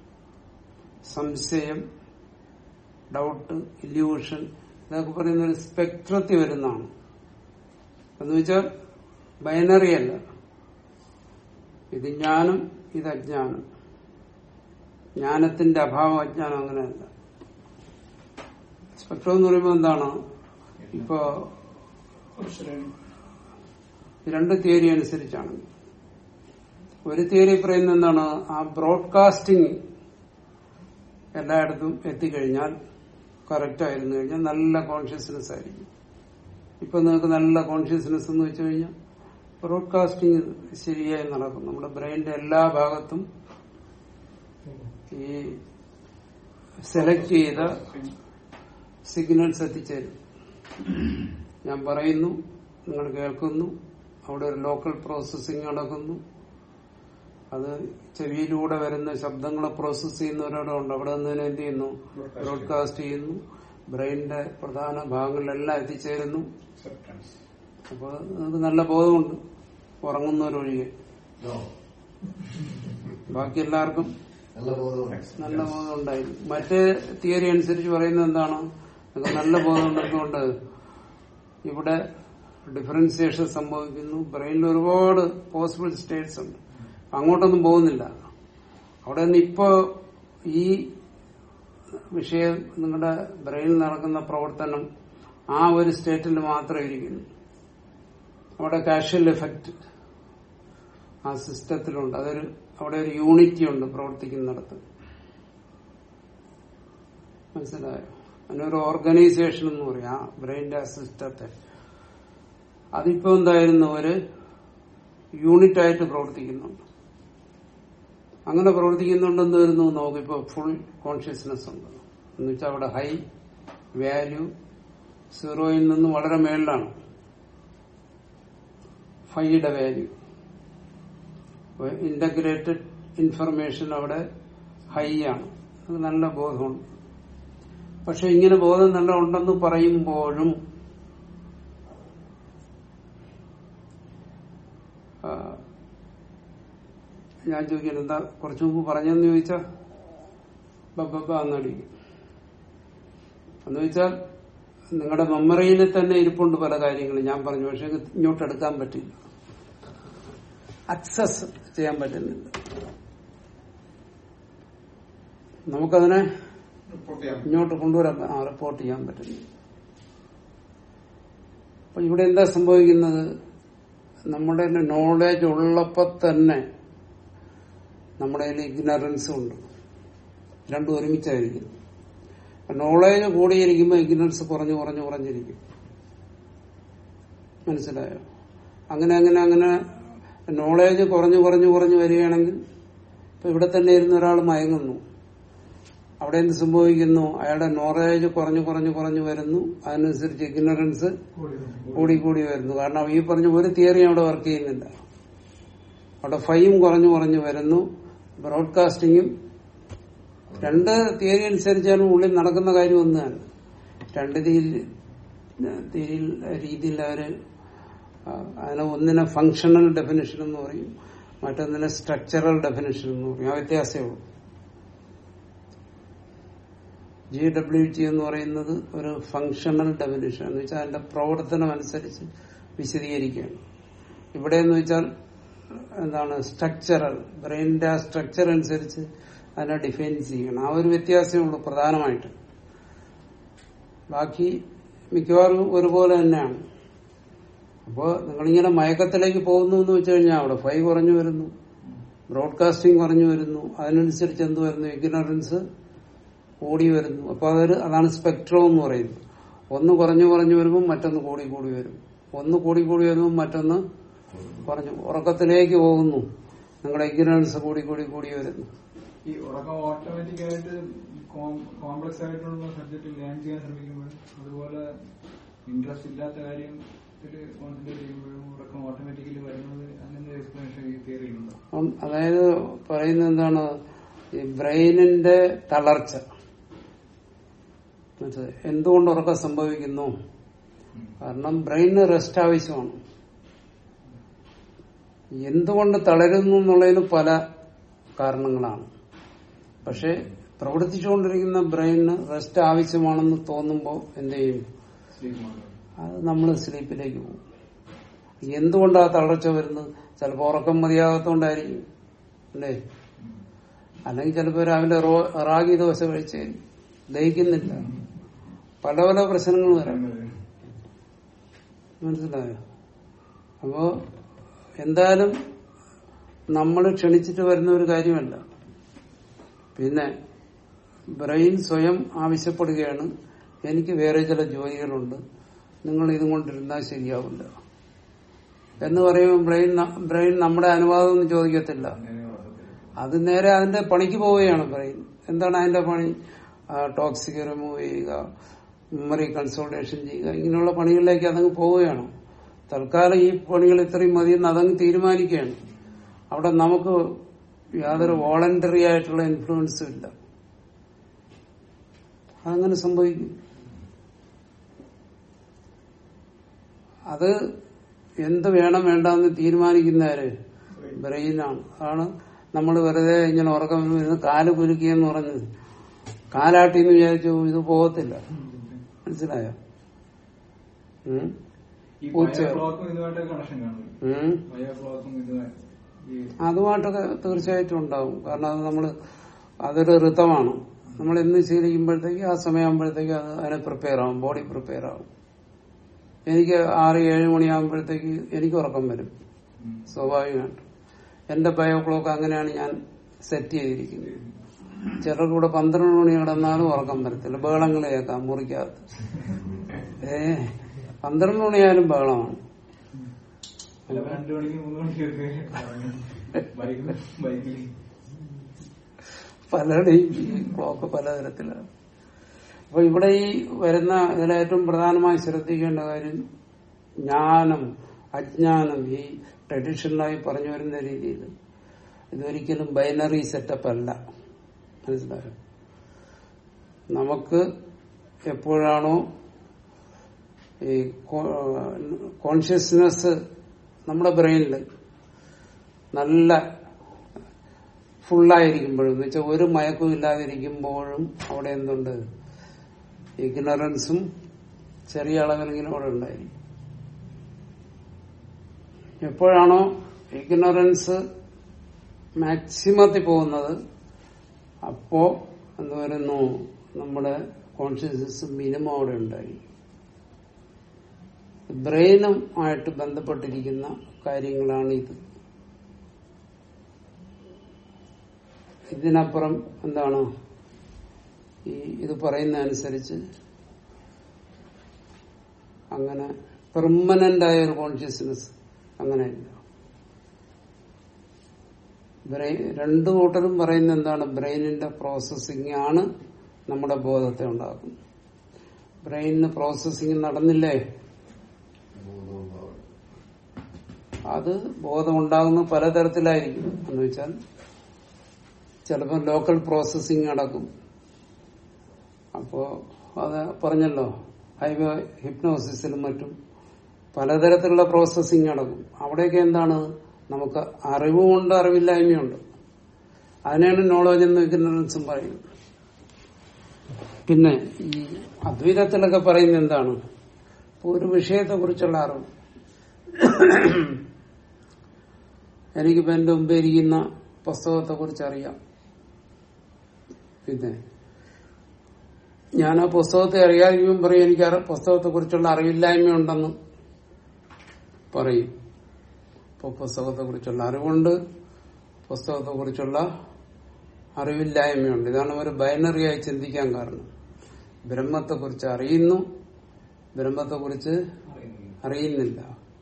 സംശയം ഡൗട്ട് ഇല്യൂഷൻ ഇതൊക്കെ പറയുന്ന ഒരു സ്പെക്ട്രത്തിൽ വരുന്നതാണ് എന്ന് വെച്ചാൽ ബൈനറി അല്ല ഇത് ജ്ഞാനം ഇത് അജ്ഞാനം ജ്ഞാനത്തിന്റെ അഭാവം അജ്ഞാനം അങ്ങനെയല്ല സ്പെക്ട്രം എന്ന് പറയുമ്പോൾ എന്താണ് ഇപ്പോ രണ്ട് തിയറി അനുസരിച്ചാണ് ഒരു തിയറി പറയുന്നത് എന്താണ് ആ ബ്രോഡ്കാസ്റ്റിംഗ് എല്ലായിടത്തും എത്തിക്കഴിഞ്ഞാൽ കറക്റ്റ് ആയിരുന്നു കഴിഞ്ഞാൽ നല്ല കോൺഷ്യസ്നെസ് ആയിരിക്കും ഇപ്പൊ നിങ്ങൾക്ക് നല്ല കോൺഷ്യസ്നെസ് എന്ന് വെച്ചു കഴിഞ്ഞാൽ ബ്രോഡ്കാസ്റ്റിംഗ് ശരിയായി നടക്കും നമ്മുടെ ബ്രെയിനിന്റെ എല്ലാ ഭാഗത്തും ഈ സെലക്ട് ചെയ്ത സിഗ്നൽസ് എത്തിച്ചേരും ഞാൻ പറയുന്നു നിങ്ങൾ കേൾക്കുന്നു അവിടെ ഒരു ലോക്കൽ പ്രോസസ്സിംഗ് നടക്കുന്നു അത് ചെവിയിലൂടെ വരുന്ന ശബ്ദങ്ങളെ പ്രോസസ് ചെയ്യുന്നവരവിടെ ഉണ്ട് അവിടെ നിന്ന് എന്ത് ചെയ്യുന്നു ബ്രോഡ്കാസ്റ്റ് ചെയ്യുന്നു ബ്രെയിനിന്റെ പ്രധാന ഭാഗങ്ങളിലെല്ലാം എത്തിച്ചേരുന്നു അപ്പൊ നമുക്ക് നല്ല ബോധമുണ്ട് ഉറങ്ങുന്നവരൊഴികെ ബാക്കി എല്ലാവർക്കും നല്ല ബോധമുണ്ട് നല്ല ബോധം ഉണ്ടായിരുന്നു മറ്റേ തിയറി അനുസരിച്ച് പറയുന്നത് എന്താണ് നിങ്ങൾക്ക് നല്ല ബോധം ഉണ്ടെന്നുകൊണ്ട് ഇവിടെ ഡിഫറൻസിയേഷൻ സംഭവിക്കുന്നു ബ്രെയിനിൽ ഒരുപാട് പോസിബിൾ സ്റ്റേറ്റ്സ് ഉണ്ട് അങ്ങോട്ടൊന്നും പോകുന്നില്ല അവിടെ നിന്ന് ഇപ്പോ ഈ വിഷയം നിങ്ങളുടെ ബ്രെയിനിൽ നടക്കുന്ന പ്രവർത്തനം ആ ഒരു സ്റ്റേറ്റിൽ മാത്രമേ ഇരിക്കുന്നു അവിടെ കാഷ്വൽ എഫക്റ്റ് ആ സിസ്റ്റത്തിലുണ്ട് അതൊരു അവിടെ ഒരു യൂണിറ്റി ഉണ്ട് പ്രവർത്തിക്കുന്നിടത്ത് മനസ്സിലായോ അതിനൊരു ഓർഗനൈസേഷൻ എന്ന് പറയും ആ ബ്രെയിനിന്റെ ആ സിസ്റ്റത്തെ അതിപ്പോ എന്തായിരുന്നു ഒരു യൂണിറ്റ് ആയിട്ട് പ്രവർത്തിക്കുന്നുണ്ട് അങ്ങനെ പ്രവർത്തിക്കുന്നുണ്ടെന്ന് വരുന്നു നമുക്കിപ്പോ ഫുൾ കോൺഷ്യസ്നെസ് ഉണ്ട് എന്ന് വെച്ചാൽ അവിടെ ഹൈ വാല്യൂ സീറോയിൽ നിന്ന് വളരെ മേളിലാണ് ഫൈയുടെ വാല്യൂ ഇന്റഗ്രേറ്റഡ് ഇൻഫർമേഷൻ അവിടെ ഹൈ ആണ് അത് നല്ല ബോധമുണ്ട് പക്ഷെ ഇങ്ങനെ ബോധം നല്ല ഉണ്ടെന്ന് പറയുമ്പോഴും ആ, ഞാൻ ചോദിക്കണം എന്താ കുറച്ചു മുമ്പ് പറഞ്ഞെന്ന് ചോദിച്ചാ ബബ്ബ എന്നടിക്കും എന്ന് വെച്ചാൽ നിങ്ങളുടെ മെമ്മറിയിൽ തന്നെ ഇരിപ്പുണ്ട് പല കാര്യങ്ങളും ഞാൻ പറഞ്ഞു പക്ഷെ ഇത് ഇങ്ങോട്ട് എടുക്കാൻ പറ്റില്ല അക്സസ് ചെയ്യാൻ പറ്റുന്നില്ല നമുക്കതിനെ റിപ്പോർട്ട് ചെയ്യാം ഇങ്ങോട്ട് കൊണ്ടുവരാൻ പ- ആ, റിപ്പോർട്ട് ചെയ്യാൻ പറ്റുന്നില്ല അപ്പൊ ഇവിടെ എന്താ സംഭവിക്കുന്നത് നമ്മുടെ നോളേജ് ഉള്ളപ്പോ തന്നെ നമ്മുടെ കയ്യിൽ ഇഗ്നറൻസും ഉണ്ട് രണ്ടും ഒരുമിച്ചായിരിക്കും നോളേജ് കൂടിയിരിക്കുമ്പോൾ ഇഗ്നറൻസ് കുറഞ്ഞു കുറഞ്ഞു കുറഞ്ഞിരിക്കും മനസ്സിലായോ അങ്ങനെ അങ്ങനെ അങ്ങനെ നോളേജ് കുറഞ്ഞു കുറഞ്ഞു കുറഞ്ഞു വരികയാണെങ്കിൽ ഇപ്പൊ ഇവിടെ തന്നെ ഇരുന്ന ഒരാൾ മയങ്ങുന്നു അവിടെ എന്ത് സംഭവിക്കുന്നു അയാളുടെ നോളേജ് കുറഞ്ഞു കുറഞ്ഞു കുറഞ്ഞു വരുന്നു അതിനനുസരിച്ച് ഇഗ്നറൻസ് കൂടി കൂടി വരുന്നു കാരണം ഈ പറഞ്ഞ ഒരു തിയറി അവിടെ വർക്ക് ചെയ്യുന്നില്ല അവിടെ ഫൈയും കുറഞ്ഞു കുറഞ്ഞു വരുന്നു ബ്രോഡ്കാസ്റ്റിങ്ങും രണ്ട് തിയറി അനുസരിച്ചാണ് ഉള്ളിൽ നടക്കുന്ന കാര്യം ഒന്ന് തന്നെ രണ്ട് തിയറി തിയറിയിൽ രീതിയിൽ അവര് ആ, അതിനെ ഒന്നിനെ ഫങ്ഷണൽ ഡെഫിനിഷൻ എന്ന് പറയും മറ്റൊന്നിനെ സ്ട്രക്ചറൽ ഡെഫിനിഷൻ എന്ന് പറയും ആ വ്യത്യാസമേ ഉള്ളൂ ജി ഡബ്ല്യു ടി എന്ന് പറയുന്നത് ഒരു ഫങ്ഷണൽ ഡെഫിനിഷൻ എന്ന് വെച്ചാൽ അതിന്റെ പ്രവർത്തനം അനുസരിച്ച് വിശദീകരിക്കുകയാണ് ഇവിടെ എന്ന് വെച്ചാൽ എന്താണ് സ്ട്രക്ചറൽ ബ്രെയിനിന്റെ ആ സ്ട്രക്ചർ അനുസരിച്ച് അതിനെ ഡിഫൈൻ ചെയ്യണം ആ ഒരു വ്യത്യാസമേ ഉള്ളൂ പ്രധാനമായിട്ട് ബാക്കി മിക്കവാറും ഒരുപോലെ തന്നെയാണ് അപ്പോൾ നിങ്ങളിങ്ങനെ മയക്കത്തിലേക്ക് പോകുന്നു എന്ന് വെച്ച് കഴിഞ്ഞാൽ അവിടെ ഫൈ കുറഞ്ഞു വരുന്നു ബ്രോഡ്കാസ്റ്റിംഗ് കുറഞ്ഞു വരുന്നു അതിനനുസരിച്ച് എന്ത് വരുന്നു ഇഗ്നറൻസ് കൂടി വരുന്നു അപ്പൊ അതൊരു അതാണ് സ്പെക്ട്രം എന്ന് പറയുന്നത് ഒന്ന് കുറഞ്ഞു കുറഞ്ഞു വരുമ്പോൾ മറ്റൊന്ന് കൂടി കൂടി വരും ഒന്ന് കൂടി കൂടി വരുമ്പോൾ മറ്റൊന്ന് കുറഞ്ഞു ഉറക്കത്തിലേക്ക് പോകുന്നു നിങ്ങളുടെ ഇഗ്നറൻസ് കൂടി കൂടി കൂടി വരുന്നു ഈ ഉറക്കം ഓട്ടോമാറ്റിക് ആയിട്ട് കോംപ്ലക്സ് ആയിട്ടുള്ള സബ്ജക്ട് ലേൺ ചെയ്യാൻ ശ്രമിക്കുമ്പോഴും അതുപോലെ ഇൻട്രസ്റ്റ് ഇല്ലാത്ത കാര്യത്തിൽ കോൺസെൻട്രേറ്റ് ചെയ്യുമ്പോഴും ഉറക്കം ഓട്ടോമാറ്റിക്കലി വരുന്നത് അങ്ങനെ എക്സ്പ്ലനേഷൻ ഈ തിയറിയിലുണ്ടോ അപ്പം അതായത് പറയുന്നത് എന്താണ് ഈ ബ്രെയിനിന്റെ തളർച്ച മനസ്സിലായോ? എന്തുകൊണ്ട് ഉറക്കം സംഭവിക്കുന്നു കാരണം ബ്രെയിനിന് റെസ്റ്റ് ആവശ്യമാണ് എന്തുകൊണ്ട് തളരുന്നു എന്നുള്ളതിന് പല കാരണങ്ങളാണ് പക്ഷെ പ്രവർത്തിച്ചുകൊണ്ടിരിക്കുന്ന ബ്രെയിനിന് റെസ്റ്റ് ആവശ്യമാണെന്ന് തോന്നുമ്പോൾ എന്ത് ചെയ്യും സ്ലീപ്പ് മോഡ് അത് നമ്മൾ സ്ലീപ്പിലേക്ക് പോകും എന്തുകൊണ്ടാ തളർച്ച വരുന്നത് ചിലപ്പോൾ ഉറക്കം മതിയാകത്തോണ്ടായിരിക്കും അല്ലേ അല്ലെങ്കിൽ ചിലപ്പോൾ രാവിലെ റോ- റാഗി ദോശ കഴിച്ച് ദഹിക്കുന്നില്ല പല പല പ്രശ്നങ്ങൾ വരാം മനസ്സിലായോ അപ്പോ എന്തായാലും നമ്മൾ ക്ഷണിച്ചിട്ട് വരുന്ന ഒരു കാര്യമല്ല പിന്നെ ബ്രെയിൻ സ്വയം ആവശ്യപ്പെടുകയാണ് എനിക്ക് വേറെ ചില ജോലികളുണ്ട് നിങ്ങൾ ഇതും കൊണ്ടിരുന്നാൽ ശരിയാവില്ല എന്ന് പറയുമ്പോൾ ബ്രെയിൻ ന- ബ്രെയിൻ നമ്മുടെ അനുവാദം ഒന്നും ചോദിക്കത്തില്ല അത് നേരെ അതിന്റെ പണിക്ക് പോവുകയാണ് ബ്രെയിൻ എന്താണ് അതിന്റെ പണി ടോക്സിക് റിമൂവ് ചെയ്യുക മെമ്മറി കൺസോൾട്ടേഷൻ ചെയ്യുക ഇങ്ങനെയുള്ള പണികളിലേക്ക് അതങ്ങ് പോവുകയാണ് തൽക്കാലം ഈ പണികൾ ഇത്രയും മതിയെന്ന് അതങ്ങ് തീരുമാനിക്കുകയാണ് അവിടെ നമുക്ക് യാതൊരു വോളണ്ടറി ആയിട്ടുള്ള ഇൻഫ്ലുവൻസും ഇല്ല അതങ്ങനെ സംഭവിക്കും അത് എന്ത് വേണം വേണ്ടെന്ന് തീരുമാനിക്കുന്നവര് ബ്രെയിനാണ് അതാണ് നമ്മൾ വെറുതെ ഇങ്ങനെ ഉറക്കം വരുമ്പോൾ കാല് കുലുക്കിയെന്ന് പറഞ്ഞ് കാലാട്ടി എന്ന് വിചാരിച്ചു ഇത് പോകത്തില്ല മനസ്സിലായോ ഉം? ഈ പൂച്ച. ബയോ ക്ലോക്കും ഇതുമായിട്ട് കണക്ഷൻ കാണും ഉം? ബയോ ക്ലോക്കും ഇതുമായി ഈ അതുമായിട്ടൊക്കെ തീർച്ചയായിട്ടും ഉണ്ടാവും കാരണം അത് നമ്മൾ അതൊരു ഋതമാണ് നമ്മൾ എന്ന് ശീലിക്കുമ്പോഴത്തേക്ക് ആ സമയമാകുമ്പോഴത്തേക്ക് അത് അതിനെ പ്രിപ്പയർ ആവും ബോഡി പ്രിപ്പയർ ആവും എനിക്ക് ആറ് ഏഴ് മണിയാകുമ്പോഴത്തേക്ക് എനിക്ക് ഉറക്കം വരും ഉം. സ്വാഭാവികമായിട്ട് എന്റെ ബയോ ക്ലോക്ക് അങ്ങനെയാണ് ഞാൻ സെറ്റ് ചെയ്തിരിക്കുന്നത് ചിലർക്ക് ഇവിടെ പന്ത്രണ്ട് മണി കിടന്നാലും ഉറക്കം വരത്തില്ല ബഹളങ്ങൾ കേൾക്കാം മുറിക്കകത്ത് ഏ പന്ത്രണ്ട് മണിയായാലും ബഹളമാണ് ചിലപ്പോ രണ്ടു മണിക്ക് മൂന്ന് മണിക്കൊക്കെ ബൈക്ക് ബൈക്കിൽ പലരുടെയും ഈ ക്ലോക്ക് പലതരത്തിലാണ് അപ്പൊ ഇവിടെ ഈ വരുന്ന ഇതിലേറ്റവും പ്രധാനമായി ശ്രദ്ധിക്കേണ്ട കാര്യം ജ്ഞാനം അജ്ഞാനം ഈ ട്രഡീഷണലായി പറഞ്ഞു വരുന്ന രീതിയിൽ ഇതൊരിക്കലും ബൈനറി സെറ്റപ്പ് അല്ല മനസ്സിലായോ നമുക്ക് എപ്പോഴാണോ ഈ കോൺഷ്യസ്നെസ് നമ്മുടെ ബ്രെയിനിൽ നല്ല ഫുള്ളായിരിക്കുമ്പോഴും എന്ന് വെച്ചാൽ ഒരു മയക്കും ഇല്ലാതിരിക്കുമ്പോഴും അവിടെ എന്തുണ്ട് ഇഗ്നറൻസും ചെറിയ അളവിലെങ്കിലും അവിടെ ഉണ്ടായിരിക്കും എപ്പോഴാണോ ഇഗ്നറൻസ് മാക്സിമത്തിൽ പോകുന്നത് അപ്പോ എന്ത് വരുന്നു നമ്മുടെ കോൺഷ്യസ്നസ് മിനിമം അവിടെ ഉണ്ടായിരിക്കും ബ്രെയിനും ആയിട്ട് ബന്ധപ്പെട്ടിരിക്കുന്ന കാര്യങ്ങളാണ് ഇത് ഇതിനപ്പുറം എന്താണ് ഈ ഇത് പറയുന്ന അനുസരിച്ച് അങ്ങനെ പെർമനന്റ് ആയ ഒരു കോൺഷ്യസ്നെസ് അങ്ങനെയില്ല ബ്രെയിൻ രണ്ടു കൂട്ടരും പറയുന്ന എന്താണ് ബ്രെയിനിന്റെ പ്രോസസ്സിംഗ് ആണ് നമ്മുടെ ബോധത്തെ ഉണ്ടാക്കുന്നത് ബ്രെയിനിന് പ്രോസസ്സിംഗ് നടന്നില്ലേ അത് ബോധം ഉണ്ടാകുന്ന പലതരത്തിലായിരിക്കും എന്ന് വെച്ചാൽ ചിലപ്പോൾ ലോക്കൽ പ്രോസസ്സിംഗ് നടക്കും അപ്പോ അത് പറഞ്ഞല്ലോ ഹൈവേ ഹിപ്നോസിസിലും മറ്റും പലതരത്തിലുള്ള പ്രോസസ്സിംഗ് നടക്കും അവിടെയൊക്കെ എന്താണ് നമുക്ക് അറിവുമുണ്ട് അറിവില്ലായ്മയുണ്ട് അതിനെയാണ് നോളജ് എന്ന് ഇഗ്നറൻസും പറയുന്നത് പിന്നെ ഈ അദ്വൈതത്തിലൊക്കെ പറയുന്നത് എന്താണ് ഇപ്പൊ ഒരു വിഷയത്തെ കുറിച്ചുള്ള അറിവ് എനിക്കിപ്പോ എന്റെ മുമ്പേ ഇരിക്കുന്ന പുസ്തകത്തെ കുറിച്ച് അറിയാം പിന്നെ ഞാൻ ആ പുസ്തകത്തെ അറിയാതിരിക്കും പറയും എനിക്ക് അറി- പുസ്തകത്തെ കുറിച്ചുള്ള അറിവില്ലായ്മയുണ്ടെന്ന് പറയും ഇപ്പൊ പുസ്തകത്തെ കുറിച്ചുള്ള അറിവുണ്ട് പുസ്തകത്തെ കുറിച്ചുള്ള അറിവില്ലായ്മയുണ്ട് ഇതാണ് ഒരു ബൈനറിയായി ചിന്തിക്കാൻ കാരണം ബ്രഹ്മത്തെ കുറിച്ച് അറിയുന്നു ബ്രഹ്മത്തെ കുറിച്ച് അറിയുന്നില്ല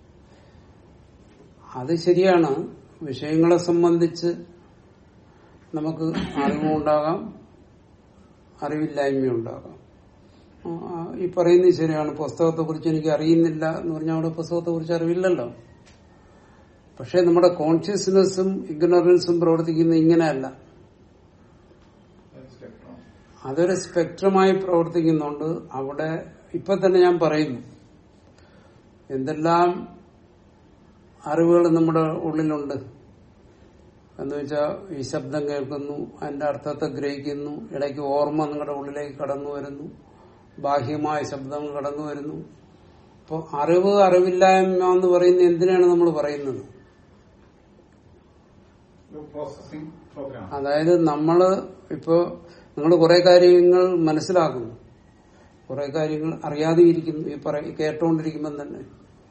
അത് ശരിയാണ് വിഷയങ്ങളെ സംബന്ധിച്ച് നമുക്ക് അറിവുണ്ടാകാം അറിവില്ലായ്മയുണ്ടാകാം ആ, ആ, ഈ പറയുന്നത് ശരിയാണ് പുസ്തകത്തെ കുറിച്ച് എനിക്ക് അറിയുന്നില്ല എന്ന് പറഞ്ഞാൽ അവിടെ പുസ്തകത്തെ കുറിച്ച് അറിവില്ലല്ലോ പക്ഷെ നമ്മുടെ കോൺഷ്യസ്നെസ്സും ഇഗ്നോറൻസും പ്രവർത്തിക്കുന്നത് ഇങ്ങനെയല്ല സ്പെക്ട്രം അതൊരു സ്പെക്ട്രമായി പ്രവർത്തിക്കുന്നുണ്ട് അവിടെ ഇപ്പൊ തന്നെ ഞാൻ പറയുന്നു എന്തെല്ലാം അറിവുകൾ നമ്മുടെ ഉള്ളിലുണ്ട് എന്ന് വെച്ചാൽ ഈ ശബ്ദം കേൾക്കുന്നു അതിന്റെ അർത്ഥത്തെ ഗ്രഹിക്കുന്നു ഇടയ്ക്ക് ഓർമ്മ നിങ്ങളുടെ ഉള്ളിലേക്ക് കടന്നു വരുന്നു ബാഹ്യമായ ശബ്ദങ്ങൾ കടന്നു വരുന്നു അപ്പോൾ അറിവ് അറിവില്ലായ്മ എന്ന് പറയുന്നത് എന്തിനാണ് നമ്മൾ പറയുന്നത് പ്രോസസിംഗ് പ്രോഗ്രാം അതായത് നമ്മള് ഇപ്പോ നിങ്ങൾ കുറെ കാര്യങ്ങൾ മനസ്സിലാക്കുന്നു കുറെ കാര്യങ്ങൾ അറിയാതെ ഇരിക്കുന്നു ഈ പറ കേട്ടോണ്ടിരിക്കുമ്പം തന്നെ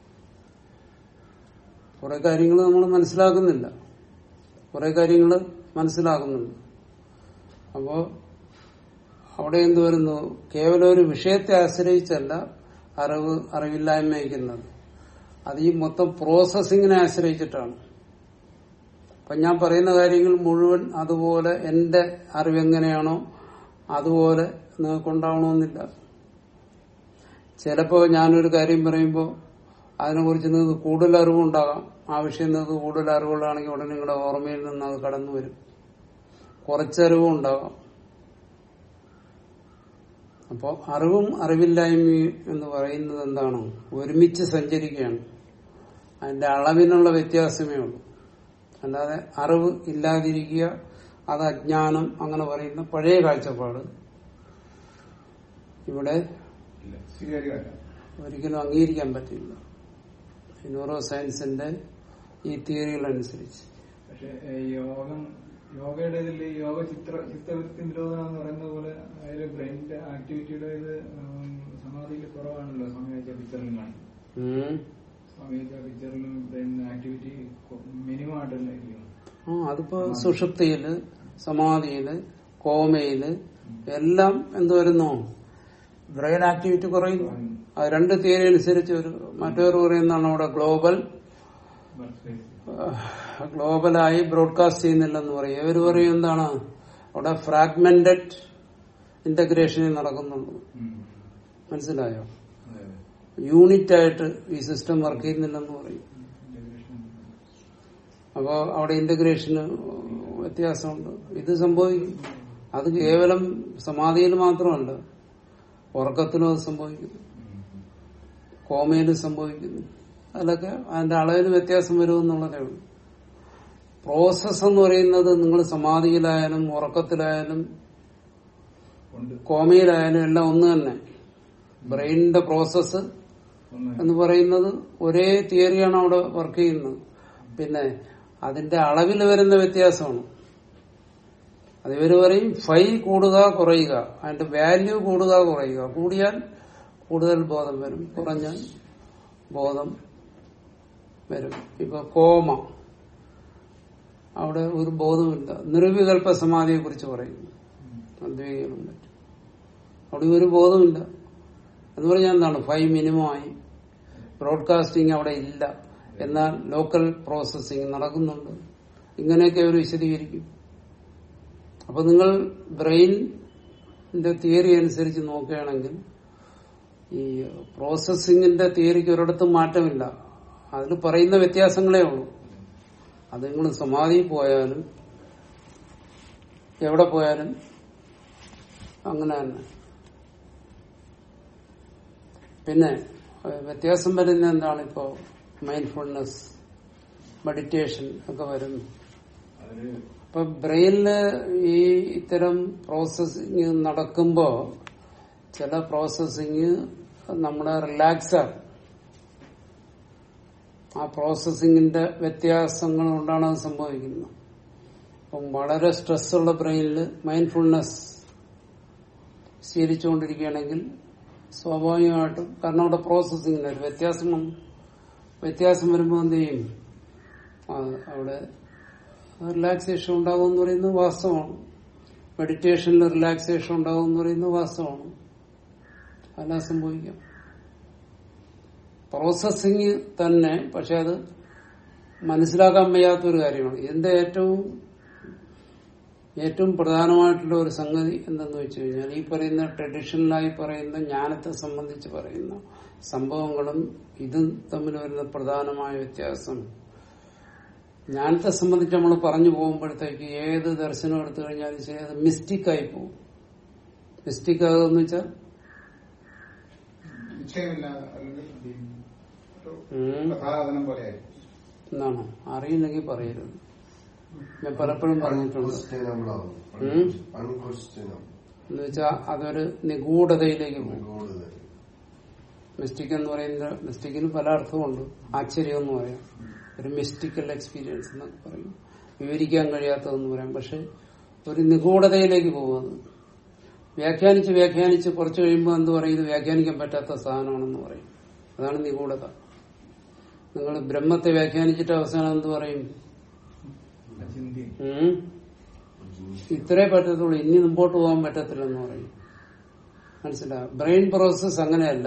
കുറെ കാര്യങ്ങൾ നമ്മൾ മനസ്സിലാക്കുന്നില്ല കുറെ കാര്യങ്ങൾ മനസ്സിലാക്കുന്നുണ്ട് അപ്പോ അവിടെ എന്ത് വരുന്നു കേവലം ഒരു വിഷയത്തെ ആശ്രയിച്ചല്ല അറിവ് അറിവില്ലായ്മയിക്കുന്നത് അത് ഈ മൊത്തം പ്രോസസ്സിങ്ങിനെ ആശ്രയിച്ചിട്ടാണ് അപ്പൊ ഞാൻ പറയുന്ന കാര്യങ്ങൾ മുഴുവൻ അതുപോലെ എന്റെ അറിവെങ്ങനെയാണോ അതുപോലെ നിങ്ങൾക്കുണ്ടാവണമെന്നില്ല ചിലപ്പോ ഞാനൊരു കാര്യം പറയുമ്പോൾ അതിനെക്കുറിച്ച് നിങ്ങൾക്ക് കൂടുതൽ അറിവുണ്ടാകാം ആ വിഷയം നിങ്ങൾക്ക് കൂടുതൽ അറിവുള്ളതാണെങ്കിൽ ഉടനെ നിങ്ങളുടെ ഓർമ്മയിൽ നിന്ന് അത് കടന്നു വരും കുറച്ചറിവും ഉണ്ടാകാം അപ്പോൾ അറിവും അറിവില്ലായ്മയും എന്ന് പറയുന്നത് എന്താണ് ഒരുമിച്ച് സഞ്ചരിക്കുകയാണ് അതിന്റെ അളവിനുള്ള വ്യത്യാസമേ ഉള്ളൂ അല്ലാതെ അറിവ് ഇല്ലാതിരിക്കുക അത് അജ്ഞാനം അങ്ങനെ പറയുന്ന പഴയ കാഴ്ചപ്പാട് ഇവിടെ ഇല്ല സ്വീകാര്യമല്ല ഒരിക്കലും അംഗീകരിക്കാൻ പറ്റില്ല ന്യൂറോ സയൻസിന്റെ ഈ തിയറികളനുസരിച്ച് പക്ഷെ ഏഹ്, യോഗം യോഗയുടെ ഇതിൽ യോഗ ചിത്ര ചിത്തവൃത്തി നിരോധനം എന്ന് പറയുന്നത് പോലെ അതായത് ബ്രെയിനിന്റെ ആക്ടിവിറ്റിയുടെ ഇത് ഉം, സമാധിയിൽ കുറവാണല്ലോ സ്വാമി വെച്ച പിക്ചറിലും കാണും ഉം. സ്വാമി വെച്ച പിക്ചറിലും ബ്രെയിൻ ആക്ടിവിറ്റി മിനിമം ആയിട്ടല്ലേ ഇരിക്കുന്നത് ആ അതിപ്പോ സുഷുപ്തിയില് സമാധിയില് കോമയില് എല്ലാം എന്ത് വരുന്നു ബ്രെയിൻ ആക്ടിവിറ്റി കുറയുന്നു അത് രണ്ട് തിയറി അനുസരിച്ച് ഒരു മറ്റൊരു പറയുന്നതാണ് അവിടെ ഗ്ലോബൽ വർക്ക്സ്പേസ് ഗ്ലോബലായി ബ്രോഡ്കാസ്റ്റ് ചെയ്യുന്നില്ലെന്ന് പറയും ഇവർ പറയും എന്താണ് അവിടെ ഫ്രാഗ്മെന്റഡ് ഇന്റഗ്രേഷൻ നടക്കുന്നുള്ളൂ മനസ്സിലായോ അതെ അതെ യൂണിറ്റ് ആയിട്ട് ഈ സിസ്റ്റം വർക്ക് ചെയ്യുന്നില്ലെന്ന് പറയും ഇന്റഗ്രേഷൻ അപ്പോ അവിടെ ഇന്റഗ്രേഷന് വ്യത്യാസമുണ്ട് ഇത് സംഭവിക്കും അത് കേവലം സമാധിയിൽ മാത്രമല്ല ഉറക്കത്തിലും അത് സംഭവിക്കുന്നു കോമയിലും സംഭവിക്കുന്നു അതിലൊക്കെ അതിന്റെ അളവിൽ വ്യത്യാസം വരുമെന്നുള്ളതേ ഉള്ളൂ പ്രോസസ് എന്ന് പറയുന്നത് നിങ്ങൾ സമാധിയിലായാലും ഉറക്കത്തിലായാലും ഉണ്ട് കോമയിലായാലും എല്ലാം ഒന്ന് തന്നെ ബ്രെയിനിന്റെ പ്രോസസ്സ് ഒന്ന് എന്ന് പറയുന്നത് ഒരേ തിയറിയാണ് അവിടെ വർക്ക് ചെയ്യുന്നത് പിന്നെ അതിന്റെ അളവിൽ വരുന്ന വ്യത്യാസമാണ് അത് ഇവർ പറയും ഫൈ കൂടുക കുറയുക അതിന്റെ വാല്യൂ കൂടുക കുറയുക കൂടിയാൽ കൂടുതൽ ബോധം വരും കുറഞ്ഞാൽ ബോധം വരും ഇപ്പൊ കോമ അവിടെ ഒരു ബോധമില്ല നിർവികൽപ്പ സമാധിയെ കുറിച്ച് പറയും അദ്വൈതം പറ്റും അവിടെ ഒരു ബോധമില്ല എന്ന് പറഞ്ഞാൽ എന്താണ് ഫൈവ് മിനിമം ആയി ബ്രോഡ്കാസ്റ്റിംഗ് അവിടെ ഇല്ല എന്നാൽ ലോക്കൽ പ്രോസസ്സിംഗ് നടക്കുന്നുണ്ട് ഇങ്ങനെയൊക്കെ അവർ വിശദീകരിക്കും അപ്പൊ നിങ്ങൾ ബ്രെയിനിന്റെ തിയറി അനുസരിച്ച് നോക്കുകയാണെങ്കിൽ ഈ പ്രോസസ്സിങ്ങിന്റെ തിയറിക്ക് ഒരിടത്തും മാറ്റമില്ല അതിൽ പറയുന്ന വ്യത്യാസങ്ങളേ ഉള്ളൂ അത് നിങ്ങൾ സമാധി പോയാലും എവിടെ പോയാലും അങ്ങനെ തന്നെ പിന്നെ ഏഹ്, വ്യത്യാസം വരുന്ന എന്താണ് ഇപ്പോ മൈൻഡ്ഫുൾനെസ് മെഡിറ്റേഷൻ ഒക്കെ വരുന്നു അതില് ഇപ്പൊ ബ്രെയിനില് ഈ ഇത്തരം പ്രോസസ്സിങ് നടക്കുമ്പോ ചില പ്രോസസ്സിങ് നമ്മുടെ റിലാക്സർ ആ പ്രോസസ്സിങ്ങിന്റെ വ്യത്യാസങ്ങൾ കൊണ്ടാണ് അത് സംഭവിക്കുന്നത് അപ്പം വളരെ സ്ട്രെസ് ഉള്ള ബ്രെയിനിൽ മൈൻഡ്ഫുൾനെസ് ശീലിച്ചുകൊണ്ടിരിക്കുകയാണെങ്കിൽ സ്വാഭാവികമായിട്ടും കാരണം അവിടെ പ്രോസസ്സിങ്ങിന് ഒരു വ്യത്യാസം വന്നു. വ്യത്യാസം വരുമ്പോൾ എന്ത് ചെയ്യും ആ, അവിടെ റിലാക്സേഷൻ ഉണ്ടാകും എന്ന് പറയുന്നത് വാസ്തവമാണ് മെഡിറ്റേഷനിൽ റിലാക്സേഷൻ ഉണ്ടാകും എന്ന് പറയുന്നത് വാസ്തവമാണ് അതെല്ലാം സംഭവിക്കാം പ്രോസസ്സിങ് തന്നെ പക്ഷെ അത് മനസ്സിലാക്കാൻ വയ്യാത്തൊരു കാര്യമാണ് ഇതിന്റെ ഏറ്റവും ഏറ്റവും പ്രധാനമായിട്ടുള്ള ഒരു സംഗതി എന്തെന്ന് വെച്ച് കഴിഞ്ഞാൽ ഈ പറയുന്ന ട്രഡീഷണലായി പറയുന്ന ജ്ഞാനത്തെ സംബന്ധിച്ച് പറയുന്ന സംഭവങ്ങളും ഇതും തമ്മിൽ വരുന്ന പ്രധാനമായ വ്യത്യാസം ജ്ഞാനത്തെ സംബന്ധിച്ച് നമ്മൾ പറഞ്ഞു പോകുമ്പോഴത്തേക്ക് ഏത് ദർശനം എടുത്തു കഴിഞ്ഞാലും ശരി അത് മിസ്റ്റിക്കായി പോകും മിസ്റ്റിക് ആകുമെന്ന് വെച്ചാൽ നിശ്ചയമില്ലാതെ അല്ലെങ്കിൽ ഒരു ഉം, കഥാകഥനം പോലെ ആയിരിക്കും എന്നാണ് അറിയില്ലെങ്കിൽ പറയരുത് ഞാൻ പലപ്പോഴും പറഞ്ഞിട്ടുണ്ട് അൺക്വസ്റ്റ്യനബിൾ ആവും ഉം? അൺക്വസ്റ്റ്യനബിൾ എന്ന് വെച്ചാൽ അതൊരു നിഗൂഢതയിലേക്ക് പോകും കൂടുതൽ മിസ്റ്റിക് എന്ന് പറയുന്ന മിസ്റ്റിക്കിന് പല അർത്ഥമുണ്ട് ആശ്ചര്യം എന്ന് പറയാം ഒരു മിസ്റ്റിക്കൽ എക്സ്പീരിയൻസ് എന്നൊക്കെ പറയും വിവരിക്കാൻ കഴിയാത്തതെന്ന് പറയാം പക്ഷെ ഒരു നിഗൂഢതയിലേക്ക് പോകുന്നത് വ്യാഖ്യാനിച്ച് വ്യാഖ്യാനിച്ച് കുറച്ച് കഴിയുമ്പോൾ എന്ത് പറയും ഇത് വ്യാഖ്യാനിക്കാൻ പറ്റാത്ത സാധനമാണെന്ന് പറയും അതാണ് നിഗൂഢത നിങ്ങൾ ബ്രഹ്മത്തെ വ്യാഖ്യാനിച്ചിട്ട് അവസാനം എന്ത് പറയും ചിന്തി ഉം? ഇത്രേ പറ്റത്തുള്ളൂ ഇനി മുമ്പോട്ട് പോകാൻ പറ്റത്തില്ലെന്ന് പറയും മനസ്സിലാ ബ്രെയിൻ പ്രോസസ് അങ്ങനെയല്ല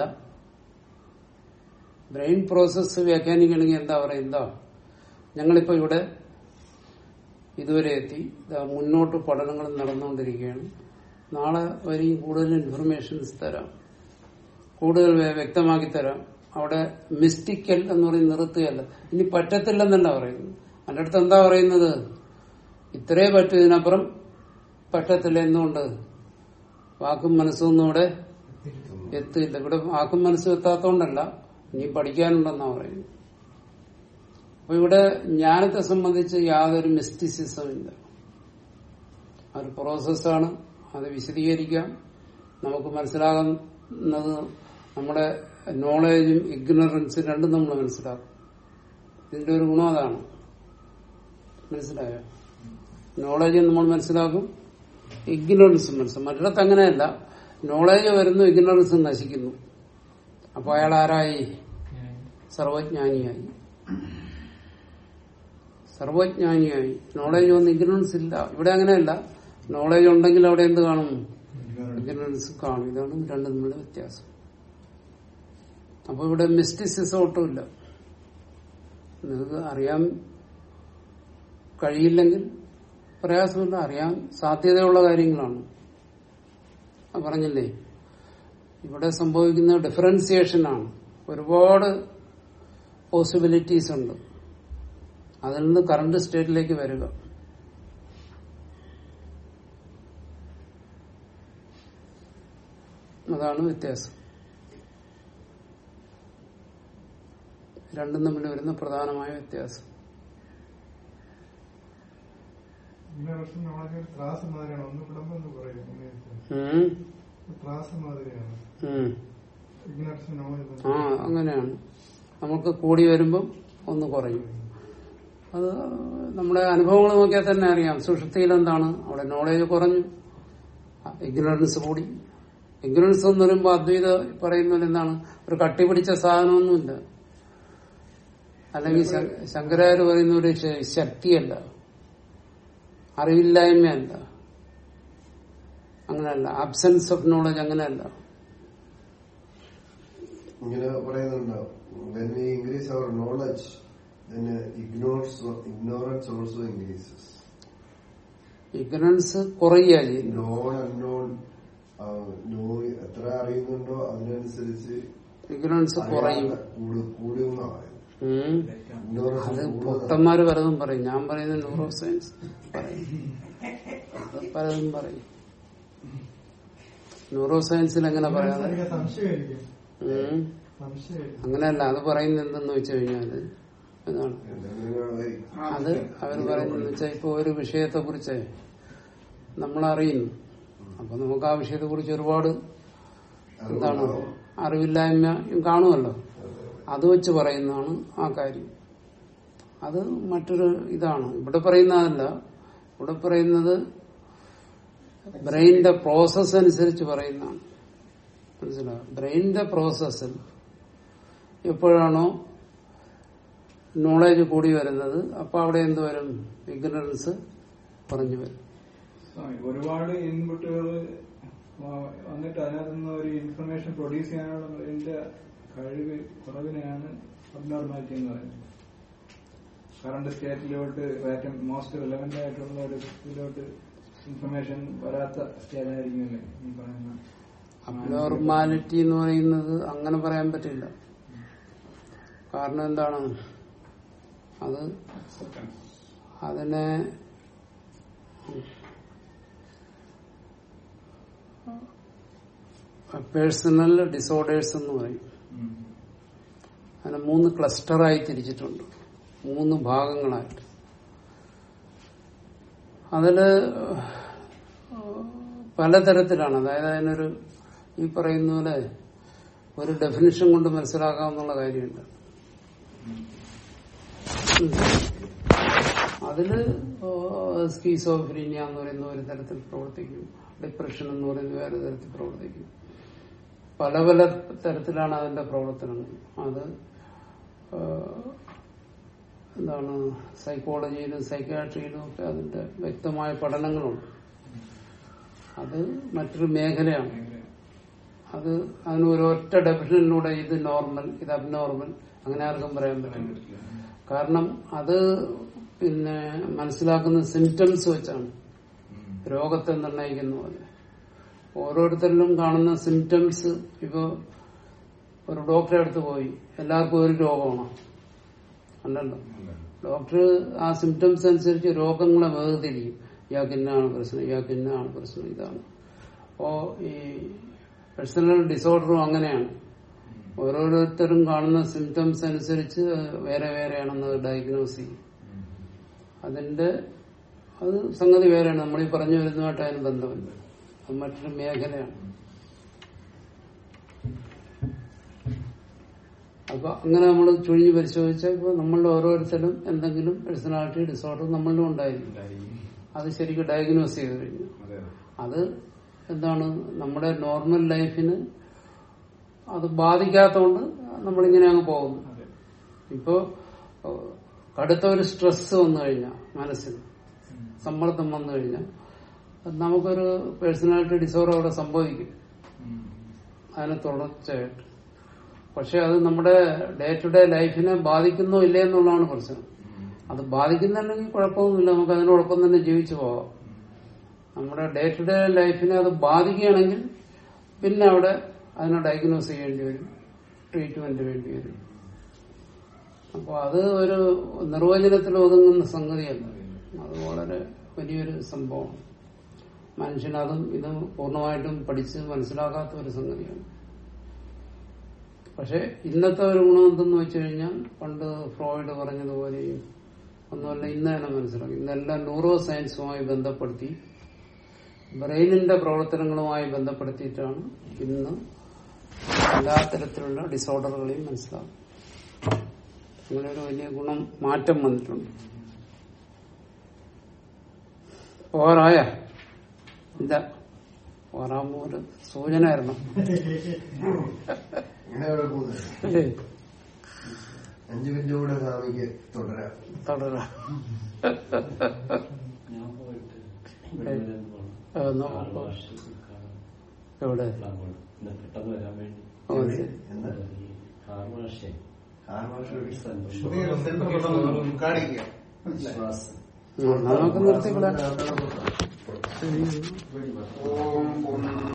ബ്രെയിൻ പ്രോസസ്സ് വ്യാഖ്യാനിക്കണമെങ്കിൽ എന്താ പറയുക എന്താ ഞങ്ങളിപ്പോ ഇവിടെ ഇതുവരെ എത്തി ഇതാ മുന്നോട്ട് പഠനങ്ങൾ നടന്നുകൊണ്ടിരിക്കുകയാണ് നാളെ വരെയും കൂടുതൽ ഇൻഫർമേഷൻസ് തരാം കൂടുതൽ വ്യ- വ്യക്തമാക്കി തരാം അവിടെ മിസ്റ്റിക്കൽ എന്ന് പറയും നിർത്തുകയല്ല ഇനി പറ്റത്തില്ലെന്നല്ല പറയുന്നത് അതിന്റെ അടുത്ത് എന്താ പറയുന്നത് ഇത്രേ പറ്റൂ ഇതിനപ്പുറം പറ്റത്തില്ല എന്തുകൊണ്ട് വാക്കും മനസ്സും ഒന്നും ഇവിടെ എത്തില്ല ഇവിടെ വാക്കും മനസ്സും എത്താത്തോണ്ടല്ല ഇനി പഠിക്കാനുണ്ടെന്നാ പറയുന്നത് അപ്പൊ ഇവിടെ ജ്ഞാനത്തെ സംബന്ധിച്ച് യാതൊരു മിസ്റ്റിസിസം ഇല്ല അതൊരു പ്രോസസ്സാണ് അത് വിശദീകരിക്കാം നമുക്ക് മനസ്സിലാകുന്നത് നമ്മുടെ നോളേജും ഇഗ്നറൻസും രണ്ടും നമ്മൾ മനസ്സിലാക്കും ഇതിന്റെ ഒരു ഗുണം അതാണ് മനസ്സിലായോ നോളേജ് നമ്മൾ മനസ്സിലാക്കും ഇഗ്നറൻസ് മനസ്സിലാക്കും മറ്റിടത്ത് അങ്ങനെയല്ല നോളേജ് വരുന്നു ഇഗ്നറൻസ് നശിക്കുന്നു അപ്പൊ അയാൾ ആരായി സർവജ്ഞാനിയായി സർവജ്ഞാനിയായി നോളേജ് ഒന്നും ഇഗ്നറൻസ് ഇല്ല ഇവിടെ അങ്ങനെയല്ല നോളേജ് ഉണ്ടെങ്കിൽ അവിടെ എന്ത് കാണും ഇഗ്നറൻസ് കാണും ഇതാണ് രണ്ടും തമ്മിലുള്ള വ്യത്യാസം അപ്പൊ ഇവിടെ മിസ്റ്റിസിസം ഒട്ടുമില്ല നിങ്ങൾക്ക് അറിയാൻ കഴിയില്ലെങ്കിൽ പ്രയാസമില്ല അറിയാൻ സാധ്യതയുള്ള കാര്യങ്ങളാണ് അത് പറഞ്ഞില്ലേ ഇവിടെ സംഭവിക്കുന്ന ഡിഫറൻസിയേഷൻ ആണ് ഒരുപാട് പോസിബിലിറ്റീസ് ഉണ്ട് അതിൽ നിന്ന് കറണ്ട് സ്റ്റേറ്റിലേക്ക് വരിക അതാണ് വ്യത്യാസം രണ്ടും തമ്മിൽ വരുന്ന പ്രധാനമായ വ്യത്യാസം ഇഗ്നറൻസ് നമ്മളൊക്കെ ത്രാസ് മാതിരിയാണ് ഒന്ന് വിടുമ്പോ ഒന്ന് കുറയും അങ്ങനെ ഉം. ത്രാസ് മാതിരിയാണ് ഉം. ഇഗ്നറൻസ് നോളജ് ആ അങ്ങനെയാണ് നമുക്ക് കൂടി വരുമ്പം ഒന്ന് കുറയും അത് നമ്മുടെ അനുഭവങ്ങൾ നോക്കിയാൽ തന്നെ അറിയാം സുഷുപ്തിയിൽ എന്താണ് അവിടെ നോളേജ് കുറഞ്ഞു ഇഗ്നറൻസ് കൂടി ഇഗ്നറൻസ് എന്ന് പറയുമ്പോൾ അദ്വൈത പറയുന്നത് എന്താണ് ഒരു കട്ടി പിടിച്ച സാധനമൊന്നുമില്ല അല്ലെങ്കിൽ ശ- ശങ്കരാചാര്യ പറയുന്ന ഒരു ശ- ശക്തിയല്ല അറിവില്ലായ്മയല്ല അങ്ങനെയല്ല ആബ്സെൻസ് ഓഫ് നോളജ് അങ്ങനെയല്ല ഇങ്ങനെ പറയുന്നുണ്ട് when we increase our knowledge then ignorance ignorance also increases ignorance കുറയുക ചെയ്യുന്നു നോൺ അൺനോൺ നോ എത്ര അറിയുന്നുണ്ടോ അതിനനുസരിച്ച് ഇഗ്നറൻസ് കുറയും അറിയാത്ത കൂടു- കൂടുമെന്നാ പറയുന്നത് ഉം. Ignorance അത് കൂടുന്നതാ. പൊട്ടന്മാര് പലതും പറയും ഞാൻ പറയുന്നത് ന്യൂറോ സയൻസ് പറയും അത് പലതും പറയും ന്യൂറോ സയൻസിൽ എങ്ങനെ പറയാതെ സംശയമായിരിക്കും ഉം. സംശയമായിരിക്കും അങ്ങനെയല്ല അത് പറയുന്നത് എന്തെന്ന് വെച്ച് കഴിഞ്ഞാല് ഇതാണ് എന്തെങ്കിലും അത് അവർ പറയുന്നത് വെച്ചാൽ ഇപ്പൊ ഒരു വിഷയത്തെ കുറിച്ച് നമ്മൾ അറിയുന്നു അപ്പൊ നമുക്ക് ആ വിഷയത്തെ കുറിച്ച് ഒരുപാട് എന്താണ് അറിവില്ലായ്മയും കാണുമല്ലോ അത് വെച്ച് പറയുന്നതാണ് ആ കാര്യം അത് മറ്റൊരു ഇതാണ് ഇവിടെ പറയുന്നതല്ല ഇവിടെ പറയുന്നത് ബ്രെയിനിന്റെ പ്രോസസ് അനുസരിച്ച് പറയുന്നതാണ് മനസ്സിലാവും ബ്രെയിനിന്റെ പ്രോസസ്സിൽ എപ്പോഴാണോ നോളേജ് കൂടി വരുന്നത് അപ്പൊ അവിടെ എന്ത് വരും ഇഗ്നറൻസ് കുറഞ്ഞു വരും സ്വാമി, ഒരുപാട് ഇൻപുട്ടുകൾ വന്നിട്ട് അതിനകത്ത് നിന്ന് ഒരു ഇൻഫർമേഷൻ പ്രൊഡ്യൂസ് ചെയ്യാനുള്ള എന്റെ കഴിവ് കുറവിനെയാണ് അബ്നോർമാലിറ്റി എന്ന് പറയുന്നത് കറണ്ട് സ്റ്റേറ്റിലോട്ട് ഏറ്റവും മോസ്റ്റ് റിലവന്റ് ആയിട്ടുള്ള ഒരു ഇതിലോട്ട് ഇൻഫർമേഷൻ വരാത്ത സ്റ്റേറ്റായിരിക്കുമല്ലേ ഈ പറയുന്ന അബ്നോർമാലിറ്റി എന്ന് പറയുന്നത് അങ്ങനെ പറയാൻ പറ്റില്ല കാരണം എന്താണ് അത് അതിനെ പേഴ്സണൽ ഡിസോർഡേഴ്സ് എന്ന് പറയും ഉം. അതിനെ മൂന്ന് ക്ലസ്റ്ററായി തിരിച്ചിട്ടുണ്ട് മൂന്ന് ഭാഗങ്ങളായിട്ട് അതില് പലതരത്തിലാണ് അതായത് അതിനൊരു ഈ പറയുന്ന പോലെ ഒരു ഡെഫിനിഷൻ കൊണ്ട് മനസ്സിലാക്കാവുന്ന കാര്യമുണ്ട് അതില് സ്കീസോഫ്രീനിയ എന്ന് പറയുന്ന ഒരു തരത്തിൽ പ്രവർത്തിക്കും ഡിപ്രഷൻ എന്ന് പറയുന്ന വേറെ തരത്തിൽ പ്രവർത്തിക്കും പല പല തരത്തിലാണ് അതിന്റെ പ്രവർത്തനങ്ങൾ അത് ആ, എന്താണ് സൈക്കോളജിയിലും സൈക്കാട്രിയിലും ഒക്കെ അതിന്റെ വ്യക്തമായ പഠനങ്ങളുണ്ട് അത് മറ്റൊരു മേഖലയാണ് അത് അതിന് ഒരൊറ്റ ഡെഫിഷനിലൂടെ ഇത് നോർമൽ ഇത് അബ്നോർമൽ അങ്ങനെ ആർക്കും പറയാൻ പറ്റില്ല കാരണം അത് പിന്നെ മനസ്സിലാക്കുന്ന സിംറ്റംസ് വെച്ചാണ് രോഗത്തെ നിർണ്ണയിക്കുന്ന പോലെ ഓരോരുത്തരിലും കാണുന്ന സിംറ്റംസ് ഇപ്പോ ഒരു ഡോക്ടറെ അടുത്ത് പോയി എല്ലാവർക്കും ഒരു രോഗമാണോ അല്ലല്ലോ ഡോക്ടർ ആ സിംറ്റംസ് അനുസരിച്ച് രോഗങ്ങളെ വേർതിരിക്കും ഇയാൾക്ക് ഇന്നാണ് പ്രശ്നം ഇയാൾക്ക് ഇന്നാണ് പ്രശ്നം ഇതാണ് അപ്പോ ഈ പേഴ്സണൽ ഡിസോർഡറും അങ്ങനെയാണ് ഓരോരുത്തരും കാണുന്ന സിംറ്റംസ് അനുസരിച്ച് വേറെ വേറെയാണെന്ന് ഡയഗ്നോസ് ചെയ്യും അതിന്റെ അത് സംഗതി വേറെയാണ് നമ്മൾ ഈ പറഞ്ഞു വരുന്നതായിട്ട് അതിന് ബന്ധമില്ല അത് മറ്റൊരു മേഖലയാണ് അപ്പൊ അങ്ങനെ നമ്മൾ ചുഴിഞ്ഞ് പരിശോധിച്ചാൽ ഇപ്പൊ നമ്മളുടെ ഓരോരുത്തരും എന്തെങ്കിലും പേഴ്സണാലിറ്റി ഡിസോർഡർ നമ്മളിലും ഉണ്ടായിരിക്കും അത് ശരിക്കും ഡയഗ്നോസ് ചെയ്ത് കഴിഞ്ഞു അത് എന്താണ് നമ്മുടെ നോർമൽ ലൈഫിന് അത് ബാധിക്കാത്തതുകൊണ്ട് നമ്മളിങ്ങനെ അങ്ങ് പോകുന്നു ഇപ്പോ ഏഹ്, കടുത്ത ഒരു സ്ട്രെസ് വന്നു കഴിഞ്ഞാൽ മനസ്സിന് സമ്മർദ്ദം വന്നു കഴിഞ്ഞാൽ അത് നമുക്കൊരു പേഴ്സണാലിറ്റി ഡിസോർഡർ അവിടെ സംഭവിക്കും അതിനെ തുടർച്ചയായിട്ട് പക്ഷെ അത് നമ്മുടെ ഡേ ടു ഡേ ലൈഫിനെ ബാധിക്കുന്നോ ഇല്ലേ എന്നുള്ളതാണ് പ്രശ്നം അത് ബാധിക്കുന്നുണ്ടെങ്കിൽ കുഴപ്പമൊന്നുമില്ല നമുക്ക് അതിനോടൊപ്പം തന്നെ ജീവിച്ചു പോകാം നമ്മുടെ ഡേ ടു ഡേ ലൈഫിനെ അത് ബാധിക്കുകയാണെങ്കിൽ പിന്നെ അവിടെ അതിനെ ഡയഗ്നോസ് ചെയ്യേണ്ടി വരും ട്രീറ്റ്മെന്റ് വേണ്ടി വരും അപ്പോൾ അത് ഒരു നിർവചനത്തിൽ ഒതുങ്ങുന്ന സംഗതിയല്ല അത് വളരെ വലിയൊരു സംഭവമാണ് മനുഷ്യനതും ഇത് പൂർണ്ണമായിട്ടും പഠിച്ച് മനസ്സിലാക്കാത്ത ഒരു സംഗതിയാണ് പക്ഷെ ഇന്നത്തെ ഒരു ഗുണം എന്തെന്ന് വെച്ച് കഴിഞ്ഞാൽ പണ്ട് ഫ്രോയിഡ് പറഞ്ഞതുപോലെയും ഒന്നുമല്ല ഇന്ന് തന്നെ മനസ്സിലാക്കി ഇന്നെല്ലാം ന്യൂറോ സയൻസുമായി ബന്ധപ്പെടുത്തി ബ്രെയിനിന്റെ പ്രവർത്തനങ്ങളുമായി ബന്ധപ്പെടുത്തിയിട്ടാണ് ഇന്ന് എല്ലാ തരത്തിലുള്ള ഡിസോർഡറുകളെയും മനസ്സിലാക്കുന്നത് അങ്ങനെ ഒരു വലിയ ഗുണം മാറ്റം വന്നിട്ടുണ്ട് പോരായ ഇല്ല പോരാമോ ഒരു സൂചന ആയിരുന്നു ഇങ്ങനെ അവിടെ പോകുന്നത് അല്ലേ അഞ്ചു മിനിറ്റ് കൂടെ സ്വാമിക്ക് തുടരാം തുടരാം ഞാൻ പോയിട്ട് ഇവിടെ പോകണം ആ, നോ- ആറ് വർഷത്തേക്കാണ് എവിടെ പ്ലാൻ പോകണം ഇന്ന് പെട്ടെന്ന് വരാൻ വേണ്ടി ഓ, ശരി. എന്താ ഈ ആറ് വർഷം ആറ് വർഷം ഒരു സന്തോഷം പുതിയൊരു സെന്റർ തുടങ്ങുന്നു. കാണിക്കുക വിശ്വാസം ഉം, എന്നാ നമുക്ക് നിർത്തിക്കളാം ആ, ശരി ഓം പൂർണ്ണ